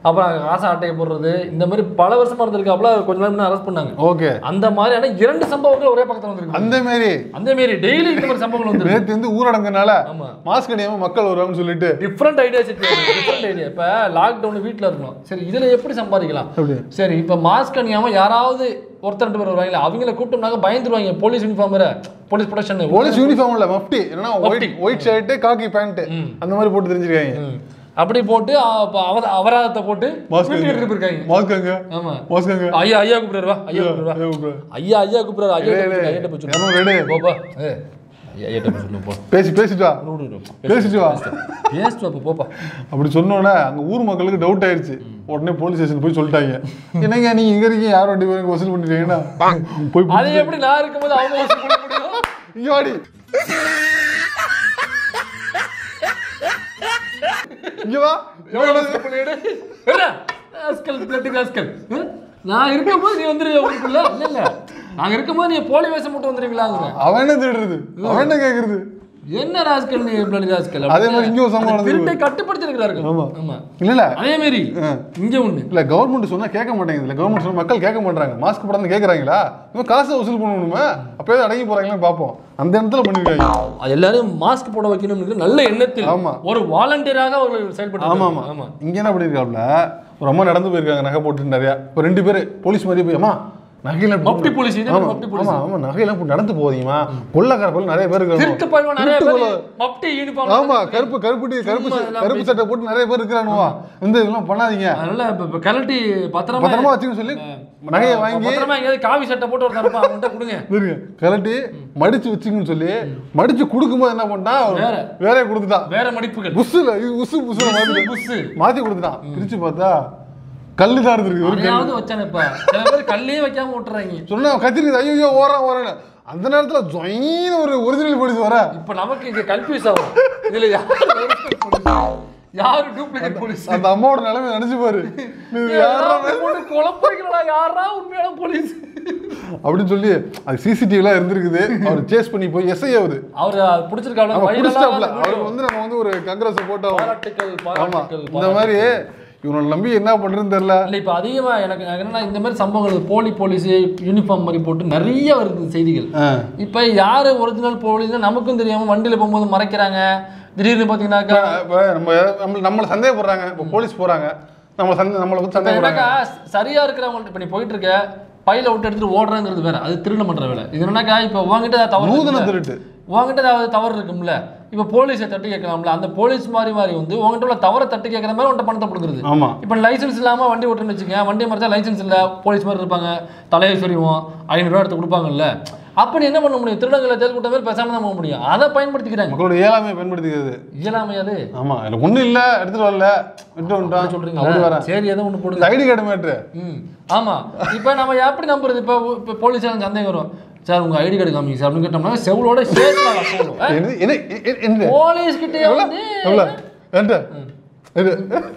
அப்புறம் காசு அட்டையை போடுறது இந்த மாதிரி பல வருஷமா இருந்திருக்காப்புல கொஞ்ச நேரம் முன்ன அரெஸ்ட் பண்ணாங்க ஓகே அந்த மாதிரியான இரண்டு சம்பவங்கள் ஒரே பக்கத்துல வந்திருக்கு அந்த மாரி அந்த மாதிரி டெய்லி இந்த மாதிரி சம்பவங்கள் வந்து நேத்து வந்து ஊரடங்குனால ஆமா மாஸ்க் அணியாம மக்கள் வருவாங்கன்னு சொல்லிட்டு டிஃப்ரெண்ட் ஐடியா டிஃப்ரெண்ட் ஐடியா இப்போ லாக்டவுன் வீட்டில் இருக்கணும் சரி இதில் எப்படி சம்பாதிக்கலாம் அப்படி சரி இப்போ மாஸ்க் அணியாம யாராவது ஒருத்தர் ரெண்டு பேர் வருவாங்களா அவங்கள கூப்பிட்டோம்னாக்க பயந்துருவாங்க போலீஸ் யூனிஃபார்ம் வேற போலீஸ் ப்ரொடக்ஷன் போலீஸ் யூனிஃபார்ம் இல்ல மஃப்டி என்னன்னா white white shirt khaki pant அந்த மாதிரி போட்டு தெரிஞ்சிருக்காங்க அப்படி போட்டு அப்ப அவ- அபராதத்தை போட்டு மாஸ்க் வீட்டுக்கு எடுத்துட்டு போயிருக்காங்க மாஸ்க் அங்க ஆமா மாஸ்க் அங்க ஐயா ஐயா கூப்பிடுறாரு வா ஐயா கூப்பிடுறா ஏய், bro. ஐயா ஐயா கூப்பிடுறாரு ஐயா டேய், டேய். ஐயா போய் யாரோ சொல்லு ரெடி. போப்பா ஏ ஐயா ஐயா போய் சொல்லு போ பேசி பேசிட்டு வா விடு, விடு, விடு. பேசிட்டு வா பேசிட்டு வா போப்பா அப்படி சொன்னோன்னே அங்க ஊர் மக்களுக்கு டவுட் ஆயிருச்சு உடனே போலீஸ் ஸ்டேஷன் போய் சொல்லிட்டாங்க என்னங்க நீங்க இங்க இருக்கீங்க யார் வண்டி பேருக்கு வசூல் பண்ணிட்டீங்கன்னா போய் அது எப்படி நான் இருக்கும்போது அவங்க வசூல் பண்ண முடியும் இங்க வாடி இங்க வா எவ்வளவு வசூல் பண்ணிடு? என்ன? Rascal, bloody rascal. ஹம்? நான் இருக்கும்போது நீ வந்துருவியா ஊருக்குள்ள இல்ல இல்ல நாங்க இருக்கும்போது நீ போலி வேஷம் போட்டு வந்துருவீங்களாங்கிற அவன் என்ன திருடுறது அவன் என்ன கேக்குறது என்ன ராஸ்கல் நீ bloody rascal அதே மாதிரி இங்க ஒரு சம்பவம் அந்த நடந்திருக்கு. திருட்டை கட்டுப்படுத்தி இருக்கிறாரு ஆமா. ஆமா இல்ல இல்ல அதே மாதிரி இங்க ஒண்ணு இல்ல கவர்மெண்ட் சொன்னா கேட்க மாட்டேங்குது இல்ல கவர்மெண்ட் சொன்னா மக்கள் கேட்க மாட்டாங்க மாஸ்க் போடாம கேக்குறாங்களா இவன் காசை வசூல் பண்ணணுமே அப்பயே அடங்கி போறாங்களான்னு பாப்போம் அந்த இடத்துல பண்ணிருக்காங்க அது எல்லாரும் மாஸ்க் போட வைக்கணும் நல்ல எண்ணத்தில் ஆமா. ஒரு வாலண்டியராக அவர்கள் செயல்பட்டு ஆமா ஆமா ஆமா இங்க என்ன பண்ணிருக்காப்ல ஒரு அம்மா நடந்து போயிருக்காங்க நகை போட்டு நிறைய ஒரு ரெண்டு பேரு போலீஸ் மாதிரி போய் அம்மா நகையெல்லாம் இப்படி மப்டி போலீஸ் இது ஆமா மப்டி போலீஸ் ஆமா ஆமா நகையெல்லாம் போட்டு நடந்து போதீங்கம்மா கொள்ளக்கார கொள்ள நிறைய பேர் இருக்காங்க திருட்டு பயில்வான் நிறைய திருட்டு பேர் கொள்ள- மப்டி யூனிஃபார்ம் ஆமா கருப்பு கருப்பு கருப்பு சும்மா சட்டை- எல்லாம் கருப்பு சட்டை போட்டு நிறைய பேர் இருக்கிறானுவா இந்த இதெல்லாம் பண்ணாதீங்க அதனால இப்ப- இப்ப கலட்டி பத்திரமா பத்திரமா வச்சுன்னு சொல்லி நகையை வாங்கி பத்திரமா எங்கேயாவது காவி சட்டை போட்டு ஒரு தரப்பா அவன்கிட்ட கொடுங்க இருங்க கலட்டி மடிச்சு வச்சுங்கன்னு சொல்லி மடிச்சு கொடுக்கும்போது என்ன பண்ணிட்டான் அவன் வேற. வேற கொடுத்துட்டான் வேற மடிப்புகள் புஸ்ஸுல இது உசு புஸ்ஸுல மாத்தி புஸ்ஸு. மாத்தி கொடுத்துட்டான் பிரிச்சு பார்த்தா கல்லு தான் இருந்திருக்கு ஒரு அதையாவது வச்சானேப்பா சில பேர் கல்லே வைக்காம விட்டுறாங்க சொன்னா கத்திரிக்குது ஐயோ ஓரம் ஓரன்னு அந்த நேரத்துல ஜொயின்னு ஒரு ஒரிஜினல் போலீஸ் வர இப்ப நமக்கு இங்க கன்ஃபியூஸ் ஆகும் இதுல யாரு original police? யாரு டூப்ளிகேட் போலீஸ் அந்த அம்மாவோட நிலைமை நினைச்சு பாரு நீ யாரா குழப்பங்களா யாரா உண்மையான போலீஸ் அப்படின்னு சொல்லி அது சிசிடிவிலாம் இருந்திருக்குது அவர் சேஸ் பண்ணி போய் எஸ்ஐ ஆகுது அவர் பிடிச்சிருக்காங்க அவன் பிடிச்சிட்டாப்ல அவருக்கு வந்து நம்ம வந்து ஒரு கங்கிரஸ் போட்டோம் பாராட்டுக்கள் ஆமா பாராட்டுக்கள் இந்த மாதிரி இவனோட நம்பி என்ன பண்றதுன்னு தெரியல இல்ல இப்ப அதிகமா எனக்கு எனக்கு என்னன்னா இந்த மாதிரி சம்பவங்கள் போலி போலீஸ் யூனிஃபார்ம் மாதிரி போட்டு நிறைய வருது செய்திகள் ஆ. இப்ப யாரு ஒரிஜினல் போலீஸ்னு நமக்கும் தெரியாம வண்டியில போகும்போது மறைக்கிறாங்க திடீர்னு பாத்தீங்கன்னாக்கா இப்ப நம்ம நம்ம நம்மள சந்தேகப்படுறாங்க இப்போ போலீஸ் போறாங்க நம்ம சந்தே நம்மளை வந்து இப்ப சந்தேகப்படுறாங்க என்னக்கா சரியா இருக்கிறவங்க இப்ப நீ போயிட்டு இருக்க பையில விட்டு எடுத்துட்டு ஓடுறங்கிறது வேற அது திருட பண்ற வேலை இது என்னக்கா இப்ப உங்ககிட்ட ஏதாவது தவறு நூதன இருக்குல்ல? திருட்டு உங்ககிட்ட ஏதாவது தவறு இருக்கும்ல இப்ப போலீஸை தட்டி கேட்கலாம்ல அந்த போலீஸ் மாதிரி மாதிரி வந்து உங்ககிட்ட உள்ள தவறை தட்டி கேட்கற மாதிரி உன்ட்ட பணத்தை கொடுக்குறது ஆமா இப்போ லைசென்ஸ் இல்லாம வண்டி ஓட்டுன்னு வச்சுக்க வண்டி மறைச்சா லைசென்ஸ் இல்ல போலீஸ் மாதிரி இருப்பாங்க தலையை சொறிவோம் ஐநூறுரூவா எடுத்து கொடுப்பாங்கல்ல அப்ப நீ என்ன பண்ண முடியும் திருடங்களை தேல் கூட்ட மாதிரி பேசாம தான் போக முடியும் அதை பயன்படுத்திக்கிறாங்க மக்களோட இயலாமையை பயன்படுத்திக்கிறது இயலாமை அது ஆமா எனக்கு ஒண்ணும் இல்ல எடுத்துட்டு வரல விட்டு வந்துட்டான் அப்படி சொல்றீங்களா வரேன் சரி ஏதோ ஒண்ணு போடுங்க இந்த ஐடி கார்டு மேட்ரு ம் ஆமா இப்போ நம்ம எப்படி நம்புறது இப்போ இப்போ போலீஸ் சந்தேகம் வரும் சார் உங்க ஐடி கார்டு காமிங்க சார் அப்படின்னு கேட்டோம்னா செவலோட சேர்த்து நான் போகணும் என்ன என்ன எ- என்ன போலீஸ் கிட்டே வந்து எவ்வளோ என்கிட்ட இது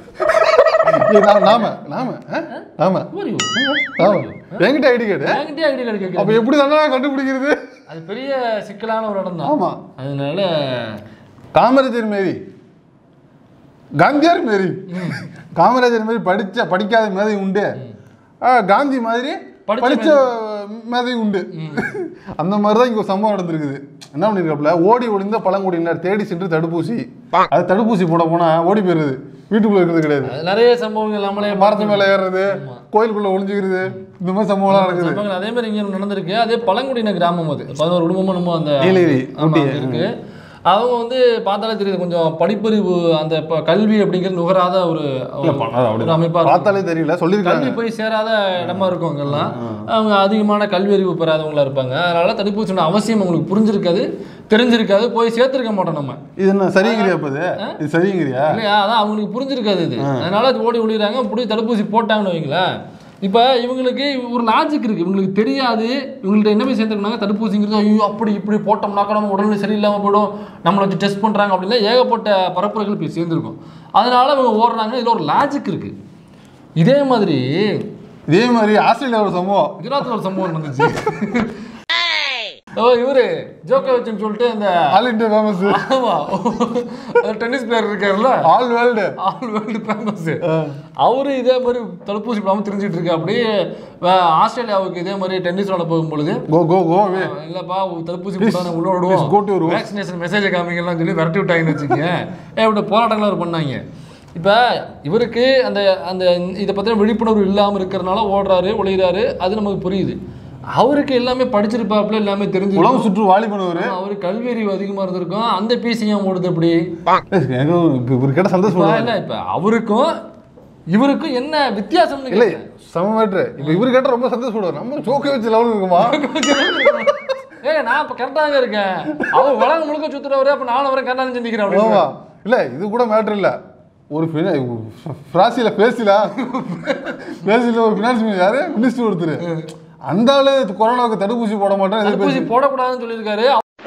ஏய், நாம நாம நாம ஆ? நாம ஒரு நாம என்கிட்ட ஐடி கார்டு என்கிட்டயே ஐடி கார்டு அப்ப கேட்குறேன் எப்படி தானே கண்டுபிடிக்கிறது அது பெரிய சிக்கலான ஒரு இடம் தான் ஆமா அதனால காமராஜர் மாரி காந்தியார் மாரி காமராஜர் மாரி படிச்ச படிக்காத மேதை உண்டு ஆ, காந்தி மாதிரி படிச்ச படிச்ச மேதை உண்டு அந்த மாதிரி தான் இங்க ஒரு சம்பவம் நடந்திருக்குது என்ன பண்ணிருக்காப்ல ஓடி ஒளிந்த பழங்குடியினர் தேடி சென்று தடுப்பூசி அது தடுப்பூசி போட போனா ஓடி போயிருது வீட்டுக்குள்ள இருக்கிறது கிடையாது அது நிறைய சம்பவங்கள் நம்மளே மரத்து மேல ஏறுறது கோயிலுக்குள்ள ஒளிஞ்சுக்கிறது இந்த மாதிரி சம்பவம்லாம் நடக்குது சம்பவங்கள் அதே மாதிரி இங்க நடந்திருக்கு அதே பழங்குடியின கிராமம் அது பதினோரு குடும்பமும் நம்ம அந்த நீலகிரி, ஆமா, ஊட்டி. அங்க இருக்கு அவங்க வந்து பார்த்தாலே தெரியுது கொஞ்சம் படிப்பறிவு அந்த ப- கல்வி அப்படிங்கிறது நுகராத ஒரு ஒரு ஒரு அமைப்பா இருக்கும். பார்த்தாலே தெரியல சொல்லியிருக்காங்க கல்வி போய் சேராத இடமா இருக்கும் அங்கெல்லாம் அவங்க அதிகமான கல்வி அறிவு பெறாதவங்களா இருப்பாங்க அதனால தடுப்பூசியோட அவசியம் அவங்களுக்கு புரிஞ்சிருக்காது தெரிஞ்சிருக்காது போய் சேர்த்திருக்க மாட்டோம் நம்ம இது என்ன சரிங்கிறியா அப்ப இது இது சரிங்கிறியா இல்லையா அதான் அவங்களுக்கு புரிஞ்சிருக்காது இது அதனால அது ஓடி ஒளிறாங்க புடி தடுப்பூசி போட்டாங்கன்னு வைங்களேன் இப்போ இவங்களுக்கு ஒரு லாஜிக் இருக்கு இவங்களுக்கு தெரியாது இவங்கள்ட்ட என்ன போய் சேர்ந்துருக்காங்க தடுப்பூசிங்கிறது ஐயோ அப்படி இப்படி போட்டோம்னாக்கா நம்ம உடல்நிலை சரியில்லாமல் போயிடும் நம்மளை வச்சு டெஸ்ட் பண்ணுறாங்க அப்படின்னா ஏகப்பட்ட பரப்புரைகள் போய் சேர்ந்துருக்கும் அதனால இவங்க ஓடுறாங்க இதில் ஒரு லாஜிக் இருக்கு இதே மாதிரி இதே மாதிரி ஆஸ்திரேலியா ஒரு சம்பவம் குஜராத்தில் ஒரு சம்பவம் நடந்துச்சு ஓ இவரு ஜோக்கோவிச்னு சொல்லிட்டு அந்த ஆல் இந்தியா ஃபேமஸ் ஆமா டென்னிஸ் பிளேயர் இருக்காருல்ல all world all world famous அவரு இதே மாதிரி தடுப்பூசி போடாம தெரிஞ்சிட்டு இருக்கு அப்படியே அஹ், ஆஸ்திரேலியாவுக்கு இதே மாதிரி டென்னிஸ் விளாட போகும்பொழுது கோ கோ கோ அஹ், இல்லப்பா உ- தடுப்பூசி போட்டா உள்ள please go to your விடுவோம் room. வேக்சினேஷன் மெசேஜ் காமிங்கலாம் சொல்லி விரட்டி விட்டாங்கன்னு வச்சுக்கோங்க ஏன் இப்படி போராட்டங்கள் அவர் பண்ணாங்க இப்போ இவருக்கு அந்த அந்த இதை பற்றின விழிப்புணர்வு இல்லாமல் இருக்கிறனால ஓடுறாரு ஒளிகிறாரு அது நமக்கு புரியுது அவருக்கு எல்லாமே படிச்சிருப்பாப்புல எல்லாமே தெரிஞ்சு உலகம் சுற்று வாலி பண்ணுவாரு அவரு கல்வி அறிவு அதிகமாக இருந்திருக்கும் அந்த பிசி ஏன் ஓடுது அப்படி எனக்கு இப்ப இவர் கேட்ட சந்தோஷம் இப்ப இல்ல இப்ப அவருக்கும் இவருக்கும் என்ன வித்தியாசம்னு இல்லை கேட்டேன். சம மேட்ரு இப்போ இவர் கேட்ட ரொம்ப சந்தோஷப்படுவார் நம்ம ஜோக்க வச்சு லெவல் இருக்குமா ஏங்க நான் இப்ப கரெக்டாங்க இருக்கேன் அவர் உலகம் முழுக்க சுத்துறவரு அப்ப நானும் அவரை கரெக்டாக சிந்திக்கிறேன் ஆமா அப்படின்னு இல்ல இது கூட மேட்ரு இல்ல ஒரு ஃப்ராசில பேசில பேசில ஒரு ஃபினான்ஸ் மினிஸ்டர் யாரு மினிஸ்டர் ஒருத்தர் அந்த ஆளு கொரோனாவுக்கு தடுப்பூசி போட மாட்டேன் தடுப்பூசி போடக்கூடாதுன்னு சொல்லியிருக்காரு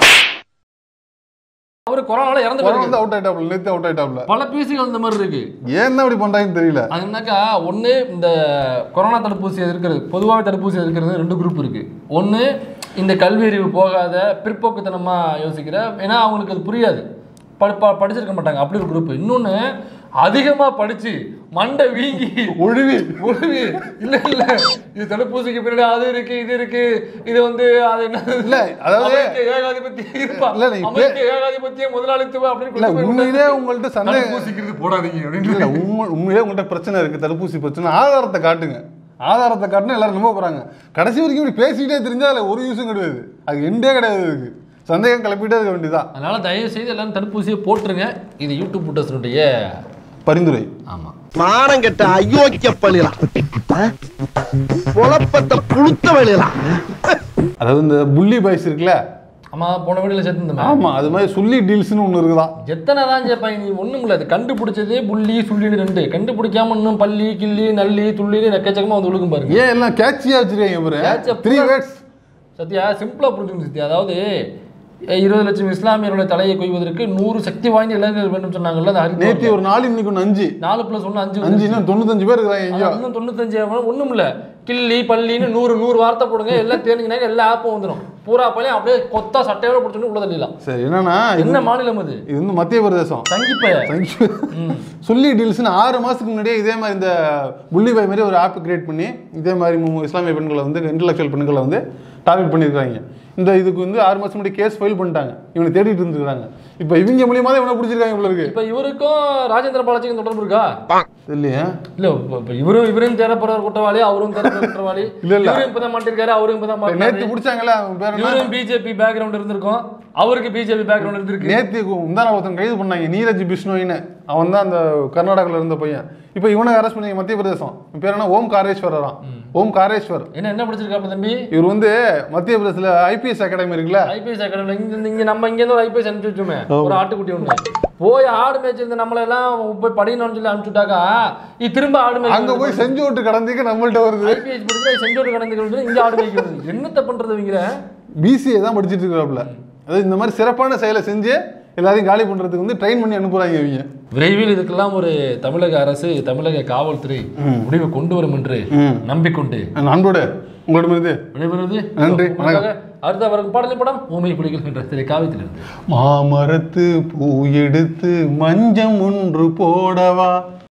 அவரு கொரோனால இறந்து கொரோனா போயிருக்கு வந்து அவுட் ஆயிட்டாப்ல நேத்து அவுட் ஆயிட்டாப்ல பல பிசிகள் இந்த மாதிரி இருக்கு ஏன் தான் இப்படி பண்றாங்கன்னு தெரியல அது என்னக்கா ஒன்று இந்த கொரோனா தடுப்பூசி எதிர்க்கிறது பொதுவாக தடுப்பூசி எதிர்க்கிறது ரெண்டு குரூப் இருக்கு ஒன்று இந்த கல்வி அறிவு போகாத பிற்போக்குத்தனமாக யோசிக்கிற ஏன்னா அவங்களுக்கு அது புரியாது படி ப- படிச்சிருக்க மாட்டாங்க அப்படி ஒரு குரூப் இன்னொன்று அதிகமாக படிச்சு மண்டை வீங்கி ஒழுவி ஒழுவி இல்ல இல்ல இது தடுப்பூசிக்கு பின்னாடி அது இருக்கு இது இருக்கு இது வந்து அது என்ன இல்ல, அதாவது- அமெரிக்க ஏகாதிபத்தியம் இருப்பா இல்ல, நீ பே- அமெரிக்க ஏகாதிபத்தியம் முதலாளித்துவம் அப்படின்னு இல்ல கொண்டு போய் உண்மையிலே உங்கள்ட்ட சந்தேகம் தடுப்பூசிக்கிறது போடாதீங்க அப்படின்னு இல்ல உண்மை உண்மையிலே உங்கள்ட்ட பிரச்சனை இருக்கு தடுப்பூசி பிரச்சனை ஆதாரத்தை காட்டுங்க ஆதாரத்தை காட்டினா எல்லாரும் நம்ப போறாங்க கடைசி வரைக்கும் இப்படி பேசிக்கிட்டே தெரிஞ்சா அதுல ஒரு யூஸும் கிடையாது அது எண்டே கிடையாது இதுக்கு சந்தேகம் கிளப்பிட்டே இருக்க வேண்டியதுதான் அதனால தயவு செய்து எல்லாரும் தடுப்பூசியை போட்டுருங்க இது யூடியூப் புட்டஸனுடைய பரிந்துரை ஆமா மானம் கெட்ட அயோக்கிய பள்ளிலாம் குழப்பத்தை புழுத்த வழியலாம் அதாவது இந்த புள்ளி பாய்ஸ் இருக்குல்ல ஆமா போன வீடியோல சேர்த்துருந்தோம் ஆமா அது மாதிரி சொல்லி டீல்ஸ்னு ஒன்று இருக்குதான் எத்தனை தான் சேப்பாங்க நீ ஒண்ணும் இல்ல அது கண்டுபிடிச்சதே புள்ளி சுள்ளின்னு ரெண்டு கண்டுபிடிக்காம இன்னும் பள்ளி கிள்ளி நல்லி துள்ளின்னு எக்கச்சக்கமா வந்து விழுக்கும் பாருங்க ஏன் எல்லாம் கேட்சியா வச்சிருக்கீங்க Catchy ஆ பாரு த்ரீ வேர்ட்ஸ் சத்யா சிம்பிளா புரிஞ்சுக்கணும் சத்யா அதாவது அஹ், இருபது லட்சம் இஸ்லாமியர்களுடைய தலையை கொய்வதற்கு நூறு சக்தி வாய்ந்த இளைஞர்கள் வேண்டும் சொன்னாங்கல்ல அது நேத்தி ஹரித்வார்ல. ஒரு நாலு இன்னைக்கு ஒன்று அஞ்சு நாலு பிளஸ் ஒன்று அஞ்சு அஞ்சு வந்துருச்சு. இன்னும் தொண்ணூத்தஞ்சு பேர் இருக்கிறாங்க எங்கேயோ அதான் இன்னும் தொண்ணூத்தஞ்சு ஒன்றும் இல்லை கிள்ளி பள்ளின்னு நூறு நூறு வார்த்தை போடுங்க எல்லாம் தேர்ந்தீங்கன்னா எல்லா ஆப்பும் வந்துடும் பூரா பள்ளியும் அப்படியே கொத்தா சட்டையோட பிடிச்சிட்டு உள்ள தள்ளிடலாம் சரி என்னன்னா இது என்ன மாநிலம் அது இது வந்து மத்திய பிரதேசம் சங்கிப்பய Thank you. சொல்லி டீல்ஸ்னு ஆறு மாசத்துக்கு முன்னாடியே இதே மாதிரி இந்த புள்ளி பாய் மாதிரி ஒரு ஆப் கிரியேட் பண்ணி இதே மாதிரி மு- இஸ்லாமிய பெண்களை வந்து இன்டலெக்சுவல் பெண்களை வந்து டார்கெட் பண்ணியிருக்காங்க இந்த இதுக்கு வந்து ஆறு மாசம் முன்னாடி கேஸ் ஃபைல் பண்ணிட்டாங்க இவனை தேடிட்டு இருந்துருக்காங்க இப்போ இவங்க மூலியமா தான் இவனை பிடிச்சிருக்காங்க இவ்வளோ இருக்கு இப்ப இவருக்கும் ராஜேந்திர பாலாஜிக்கும் தொடர்பு இருக்கா இல்லையா இல்ல இப்ப- இப்ப இவரும் இவரும் தேடப்படுற குற்றவாளி அவரும் தேடப்படுற குற்றவாளி இல்ல, இல்ல. இவரும் இப்பதான் மாட்டிருக்காரு அவரும் இப்பதான் நேத்து மாட்டிருக்காரு பிடிச்சாங்கல்ல அவன் பேர் என்ன இவரும் பிஜேபி பேக்ரவுண்ட் இருந்திருக்கும் அவருக்கு பிஜேபி பேக்ரவுண்ட் இருந்திருக்கு நேத்து முந்தான ஒருத்தன் கைது பண்ணாங்க நீரஜ் பிஷ்ணோயின்னு அவன் தான் அந்த கர்நாடகாவில் இருந்த பையன் இப்போ இவனை அரெஸ்ட் பண்ணி மத்திய பிரதேசம் இவன் பேர் என்ன ஓம் காரேஸ்வரராம் ஓம் காரேஸ்வர் என்ன என்ன படிச்சிருக்காப்ல தம்பி இவர் வந்து மத்திய பிரதேசத்தில் ஐபிஎஸ் அகாடமி இருக்குல்ல ஐபிஎஸ் அகாடமி இங்க இருந்து- இங்க நம்ம இங்க இருந்து ஒரு ஐபிஎஸ் அனுப்பிச்சு வச்சோமே ஒரு ஆட்டுக்குட்டி ஒண்ணு போய் ஆடு மேய்ச்சிருந்த நம்மள எல்லாம் போய் படிக்கணும்னு சொல்லி அனுப்பிச்சுட்டாக்கா இது திரும்ப ஆடு அங்க போய் செஞ்சு விட்டு கடந்துக்கு நம்மள்ட்ட வருது ஐபிஎஸ் படிச்சு செஞ்சோடு கடந்து இங்க ஆடு மேய்க்கிறது என்னத்த பண்றது இவங்க பிசிஏ தான் படிச்சிட்டு இருக்கிறாப்புல அதாவது இந்த மாதிரி சிறப்பான செயலை செஞ்சு எல்லாரையும் காலி பண்றதுக்கு வந்து ட்ரெயின் பண்ணி அனுப்புறாங்க இவங்க விரைவில் இதுக்கெல்லாம் ஒரு தமிழக அரசு தமிழக காவல்துறை முடிவு கொண்டு வரும் என்று நம்பிக்கொண்டு அன்போடு உங்களிடமிருந்து விடைபெறுவது நன்றி, வணக்கம். அடுத்த அவருக்கு பாடலை படம் ஊமை புலிகள் என்ற திரை காவியத்திலிருந்து மாமரத்து பூ எடுத்து மஞ்சம் ஒன்று போடவா